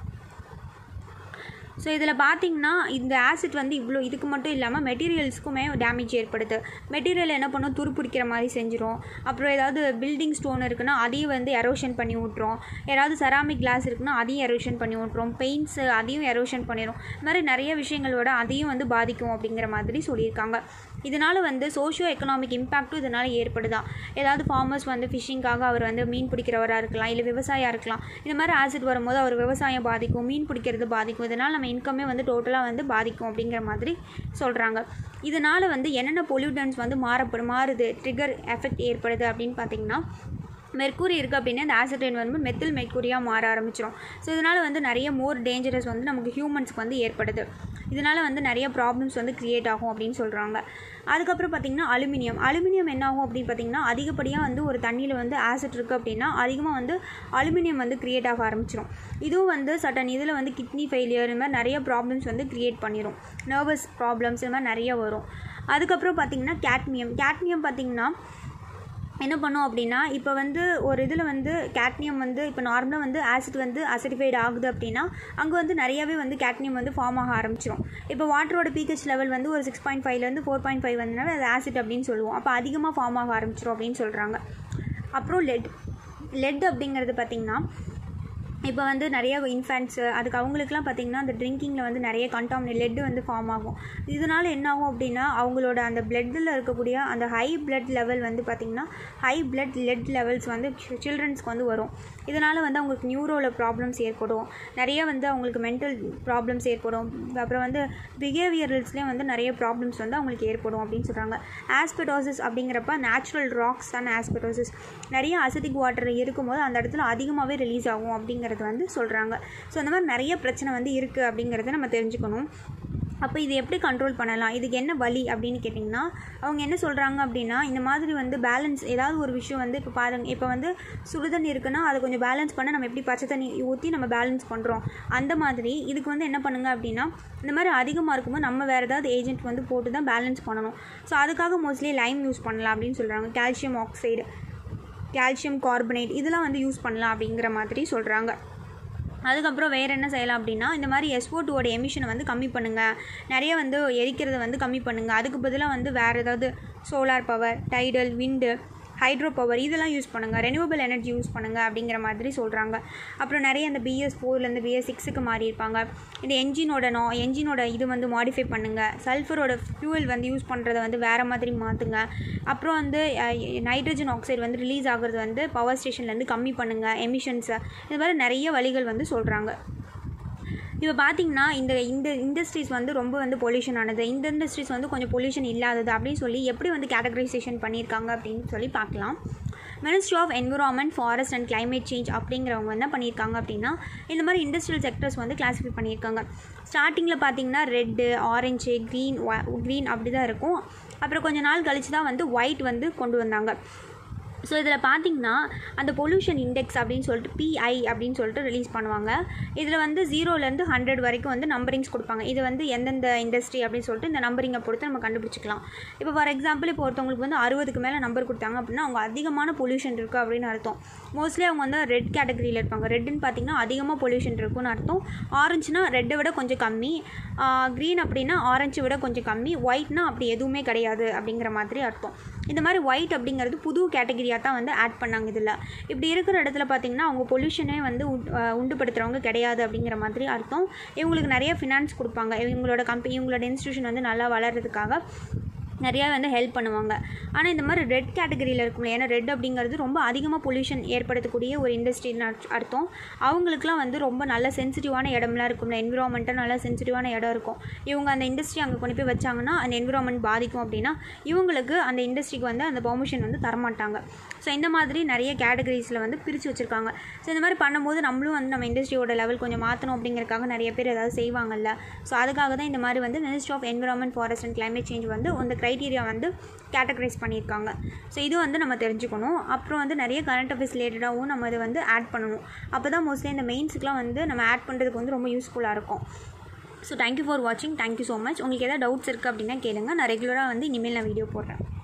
ஸோ இதில் பார்த்தீங்கன்னா இந்த ஆசிட் வந்து இவ்வளோ இதுக்கு மட்டும் இல்லாமல் மெட்டீரியல்ஸ்க்குமே டேமேஜ் ஏற்படுது மெட்டீரியல் என்ன பண்ணும் துருப்பிடிக்கிற மாதிரி செஞ்சிரும் அப்புறம் ஏதாவது பில்டிங் ஸ்டோன் இருக்குன்னா அதையும் வந்து எரோஷன் பண்ணி விட்ரும் யாராவது செராமிக் கிளாஸ் இருக்குன்னா அதையும் எரோஷன் பண்ணி விட்ரும் பெயிண்ட்ஸு அதையும் எரோஷன் பண்ணிடும் இந்த மாதிரி நிறைய விஷயங்களோட அதையும் வந்து பாதிக்கும் அப்படிங்கிற மாதிரி சொல்லியிருக்காங்க இதனால் வந்து சோஷியோ எக்கனாமிக் இம்பேக்ட்டும் இதனால் ஏற்படுதான் ஏதாவது ஃபார்மர்ஸ் வந்து ஃபிஷிங்காக அவர் வந்து மீன் பிடிக்கிறவராக இருக்கலாம் இல்லை விவசாயியாக இருக்கலாம் இந்த மாதிரி ஆசிட் வரும்போது அவர் விவசாயம் பாதிக்கும் மீன் பிடிக்கிறது பாதிக்கும் இதனால் நம்ம இன்கமே வந்து டோட்டலாக வந்து பாதிக்கும் அப்படிங்கிற மாதிரி சொல்கிறாங்க இதனால் வந்து என்னென்ன பொல்யூட்டன்ஸ் வந்து மாறப்படும் மாறுது ட்ரிகர் எஃபெக்ட் ஏற்படுது அப்படின்னு பார்த்தீங்கன்னா மெர்க்கூரி இருக்குது அப்படின்னா இந்த ஆசிட் ரெயின் வந்து மெத்தில் மெர்க்கூரியாக மாற ஆரம்பிச்சிடும் ஸோ இதனால் வந்து நிறைய மோர் டேஞ்சரஸ் வந்து நமக்கு ஹியூமன்ஸ்க்கு வந்து ஏற்படுது இதனால் வந்து நிறைய ப்ராப்ளம்ஸ் வந்து க்ரியேட் ஆகும் அப்படின்னு சொல்கிறாங்க அதுக்கப்புறம் பார்த்திங்கன்னா அலுமினியம் அலுமினியம் என்ன ஆகும் அப்படின்னு பார்த்திங்கன்னா அதிகப்படியாக வந்து ஒரு தண்ணியில் வந்து ஆசிட் இருக்குது அப்படின்னா அதிகமாக வந்து அலுமினியம் வந்து க்ரியேட் ஆக ஆரம்பிச்சிடும் இதுவும் வந்து சட்டன் இதில் வந்து கிட்னி ஃபெயிலியர் இந்த மாதிரி நிறைய ப்ராப்ளம்ஸ் வந்து க்ரியேட் பண்ணிடும் நர்வஸ் ப்ராப்ளம்ஸ் இந்த மாதிரி நிறைய வரும் அதுக்கப்புறம் பார்த்திங்கன்னா கேட்மியம் கேட்மியம் பார்த்திங்கன்னா என்ன பண்ணோம் அப்படின்னா இப்போ வந்து ஒரு இதில் வந்து கேட்னியம் வந்து இப்போ நார்மலாக வந்து ஆசிட் வந்து அசிடிஃபைடு ஆகுது அப்படின்னா அங்கே வந்து நிறையாவே வந்து கேட்னியம் வந்து ஃபார்ம் ஆக ஆரம்பிச்சிடும் இப்போ வாட்டரோட பீக்கச் லெவல் வந்து ஒரு சிக்ஸ் பாயிண்ட் ஃபைவ்லேருந்து ஃபோர் பாயிண்ட் ஃபைவ் வந்தனால அது ஆசிட் அப்படின்னு சொல்லுவோம் அப்போ அதிகமாக ஃபார்ம் ஆக ஆரம்பிச்சிடும் அப்படின்னு சொல்கிறாங்க அப்புறம் லெட் லெட் அப்படிங்கிறது பார்த்திங்கன்னா இப்போ வந்து நிறைய இன்ஃபேன்ட்ஸு அதுக்கு அவங்களுக்குலாம் பார்த்திங்கன்னா அந்த ட்ரிங்கிங்கில் வந்து நிறைய கண்டாமினே லெட்டு வந்து ஃபார்ம் ஆகும் இதனால் என்ன ஆகும் அப்படின்னா அவங்களோட அந்த பிளட்டில் இருக்கக்கூடிய அந்த ஹை பிளட் லெவல் வந்து பார்த்திங்கன்னா ஹை பிளட் லெட் லெவல்ஸ் வந்து சில்ட்ரன்ஸ்க்கு வந்து வரும் இதனால் வந்து அவங்களுக்கு நியூரோவில் ப்ராப்ளம்ஸ் ஏற்படும் நிறைய வந்து அவங்களுக்கு மென்டல் ப்ராப்ளம்ஸ் ஏற்படும் அப்புறம் வந்து பிஹேவியரல்ஸ்லேயும் வந்து நிறைய ப்ராப்ளம்ஸ் வந்து அவங்களுக்கு ஏற்படும் அப்படின்னு சொல்கிறாங்க ஆஸ்பெட்டோசிஸ் அப்படிங்கிறப்ப நேச்சுரல் ராக்ஸ் தான் ஆஸ்பெட்டோசிஸ் நிறைய அசிடிக் வாட்டர் இருக்கும்போது அந்த இடத்துல அதிகமாகவே ரிலீஸ் ஆகும் அப்படிங்கிறது வந்து சொல்கிறாங்க ஸோ அந்த மாதிரி நிறைய பிரச்சனை வந்து இருக்குது அப்படிங்கிறத நம்ம தெரிஞ்சுக்கணும் அப்போ இது எப்படி கண்ட்ரோல் பண்ணலாம் இதுக்கு என்ன வழி அப்படின்னு கேட்டிங்கன்னா அவங்க என்ன சொல்கிறாங்க அப்படின்னா இந்த மாதிரி வந்து பேலன்ஸ் ஏதாவது ஒரு விஷயம் வந்து இப்போ பாருங்க இப்போ வந்து சுடுதண்ணி இருக்குன்னா அதை கொஞ்சம் பேலன்ஸ் பண்ண நம்ம எப்படி பச்சை தண்ணி ஊற்றி நம்ம பேலன்ஸ் பண்ணுறோம் அந்த மாதிரி இதுக்கு வந்து என்ன பண்ணுங்க அப்படின்னா இந்த மாதிரி அதிகமாக இருக்கும்போது நம்ம வேறு ஏதாவது ஏஜென்ட் வந்து போட்டு தான் பேலன்ஸ் பண்ணணும் ஸோ அதுக்காக மோஸ்ட்லி லைம் யூஸ் பண்ணலாம் அப்படின்னு சொல்கிறாங்க கால்சியம் ஆக்சைடு கால்சியம் கார்பனேட் இதெல்லாம் வந்து யூஸ் பண்ணலாம் அப்படிங்கிற மாதிரி சொல்கிறாங்க அதுக்கப்புறம் வேறு என்ன செய்யலாம் அப்படின்னா இந்த மாதிரி எஸ்ஓ டூவோட எமிஷனை வந்து கம்மி பண்ணுங்கள் நிறைய வந்து எரிக்கிறத வந்து கம்மி பண்ணுங்கள் அதுக்கு பதிலாக வந்து வேறு ஏதாவது solar power tidal wind hydro power இதெல்லாம் யூஸ் பண்ணுங்கள் ரெனியூவபிள் எனர்ஜி யூஸ் பண்ணுங்கள் அப்படிங்கிற மாதிரி சொல்கிறாங்க அப்புறம் நிறைய இந்த பிஎஸ் ஃபோர்லேருந்து பிஎஸ் சிக்ஸுக்கு மாறி இருப்பாங்க இந்த என்ஜினோட நோ என்ஜினோட இது வந்து மாடிஃபை பண்ணுங்கள் சல்ஃபரோட ஃபியூவல் வந்து யூஸ் பண்ணுறத வந்து வேறு மாதிரி மாற்றுங்க அப்புறம் வந்து நைட்ரஜன் ஆக்சைடு வந்து ரிலீஸ் ஆகுறது வந்து பவர் ஸ்டேஷன்லேருந்து கம்மி பண்ணுங்கள் எமிஷன்ஸை இது மாதிரி நிறைய வழிகள் வந்து சொல்கிறாங்க இப்போ பார்த்தீங்கன்னா இந்த இந்த இண்டஸ்ட்ரீஸ் வந்து ரொம்ப வந்து பொல்யூஷன் ஆனது இந்த இண்டஸ்ட்ரீஸ் வந்து கொஞ்சம் பொல்யூஷன் இல்லாதது அப்படின்னு சொல்லி எப்படி வந்து கேட்டகரைசேஷன் பண்ணியிருக்காங்க அப்படின்னு சொல்லி பார்க்கலாம் ministry of environment forest and climate change அப்படிங்கிறவங்க என்ன பண்ணியிருக்காங்க அப்படின்னா இந்த மாதிரி இண்டஸ்ட்ரியல் செக்டர்ஸ் வந்து கிளாஸிஃபை பண்ணியிருக்காங்க ஸ்டார்டிங்கில் பார்த்தீங்கன்னா ரெட்டு ஆரஞ்சு க்ரீன் க்ரீன் அப்படி தான் இருக்கும் அப்புறம் கொஞ்ச நாள் கழிச்சு தான் வந்து ஒயிட் வந்து கொண்டு வந்தாங்க ஸோ இதில் பார்த்தீங்கன்னா அந்த பொல்யூஷன் இண்டெக்ஸ் அப்படின்னு சொல்லிட்டு பிஐ அப்படின்னு சொல்லிட்டு ரிலீஸ் பண்ணுவாங்க இதில் வந்து ஜீரோலேருந்து ஹண்ட்ரட் வரைக்கும் வந்து நம்பரிங்ஸ் கொடுப்பாங்க இது வந்து எந்தெந்த இண்டஸ்ட்ரி அப்படின்னு சொல்லிட்டு இந்த நம்பரிங்கை பொறுத்து நம்ம கண்டுபிடிச்சிக்கலாம் இப்போ ஃபார் எக்ஸாம்பிள் இப்போ ஒருத்தவங்களுக்கு வந்து அறுபதுக்கு மேலே நம்பர் கொடுத்தாங்க அப்படின்னா அவங்க அதிகமான பொல்யூஷன் இருக்குது அப்படின்னு அர்த்தம் மோஸ்ட்லி அவங்க வந்து ரெட் கேட்டகரியில் இருப்பாங்க ரெட்டுன்னு பார்த்தீங்கன்னா அதிகமாக பொல்யூஷன் இருக்குன்னு அர்த்தம் ஆரஞ்சுனா ரெட்டை விட கொஞ்சம் கம்மி க்ரீன் அப்படின்னா ஆரஞ்சு விட கொஞ்சம் கம்மி ஒயிட்னா அப்படி எதுவுமே கிடையாது அப்படிங்கிற மாதிரி அர்த்தம் இந்த மாதிரி ஒயிட் அப்படிங்கிறது புது கேட்டகரியாக தான் வந்து ஆட் பண்ணாங்க இதில் இப்படி இருக்கிற இடத்துல பார்த்தீங்கன்னா அவங்க பொல்யூஷனே வந்து உண்- அஹ் உண்டுபடுத்துகிறவங்க கிடையாது அப்படிங்கிற மாதிரி அர்த்தம் இவங்களுக்கு நிறைய ஃபினான்ஸ் கொடுப்பாங்க இவங்களோட கம்பெனி இவங்களோட இன்ஸ்டியூஷன் வந்து நல்லா வளர்கிறதுக்காக நிறையா வந்து ஹெல்ப் பண்ணுவாங்க ஆனால் இந்த மாதிரி ரெட் கேட்டகரியில் இருக்கும்ல ஏன்னா ரெட் அப்படிங்கிறது ரொம்ப அதிகமாக பொல்யூஷன் ஏற்படுத்தக்கூடிய ஒரு இண்டஸ்ட்ரின்னு அர்த்தம் அவங்களுக்குலாம் வந்து ரொம்ப நல்ல சென்சிட்டிவான இடம்லாம் இருக்கும்ல என்விரான்மெண்ட்டாக நல்லா சென்சிட்டிவான இடம் இருக்கும் இவங்க அந்த இண்டஸ்ட்ரி அங்கே கொண்டு போய் வச்சாங்கன்னா அந்த என்விரான்மெண்ட் பாதிக்கும் அப்படின்னா இவங்களுக்கு அந்த இண்டஸ்ட்ரிக்கு வந்து அந்த பெர்மிஷன் வந்து தரமாட்டாங்க ஸோ இந்த மாதிரி நிறைய கேட்டகரிஸில் வந்து பிரித்து வச்சுருக்காங்க ஸோ இந்த மாதிரி பண்ணும்போது நம்மளும் வந்து நம்ம இண்டஸ்ட்ரியோட லெவல் கொஞ்சம் மாற்றணும் அப்படிங்கிறதுக்காக நிறைய பேர் ஏதாவது செய்வாங்கல்ல ஸோ அதுக்காக தான் இந்த மாதிரி வந்து ministry of environment forest and climate change வந்து அந்த க்ரைட்டீரியா வந்து கேட்டகரைஸ் பண்ணியிருக்காங்க ஸோ இது வந்து நம்ம தெரிஞ்சுக்கணும் அப்புறம் வந்து நிறைய கரண்ட் அஃபேர்ஸ் ரிலேட்டடாகவும் நம்ம அதை வந்து ஆட் பண்ணணும் அப்போ தான் மோஸ்ட்லி இந்த மெயின்ஸுக்குலாம் வந்து நம்ம ஆட் பண்ணுறதுக்கு வந்து ரொம்ப யூஸ்ஃபுல்லாக இருக்கும் ஸோ தேங்க்யூ ஃபார் வாட்சிங் தேங்க்யூ ஸோ மச் உங்களுக்கு ஏதாவது டவுட்ஸ் இருக்குது அப்படின்னா கேளுங்க நான் ரெகுலராக வந்து இனிமேல் நான் வீடியோ போடுறேன்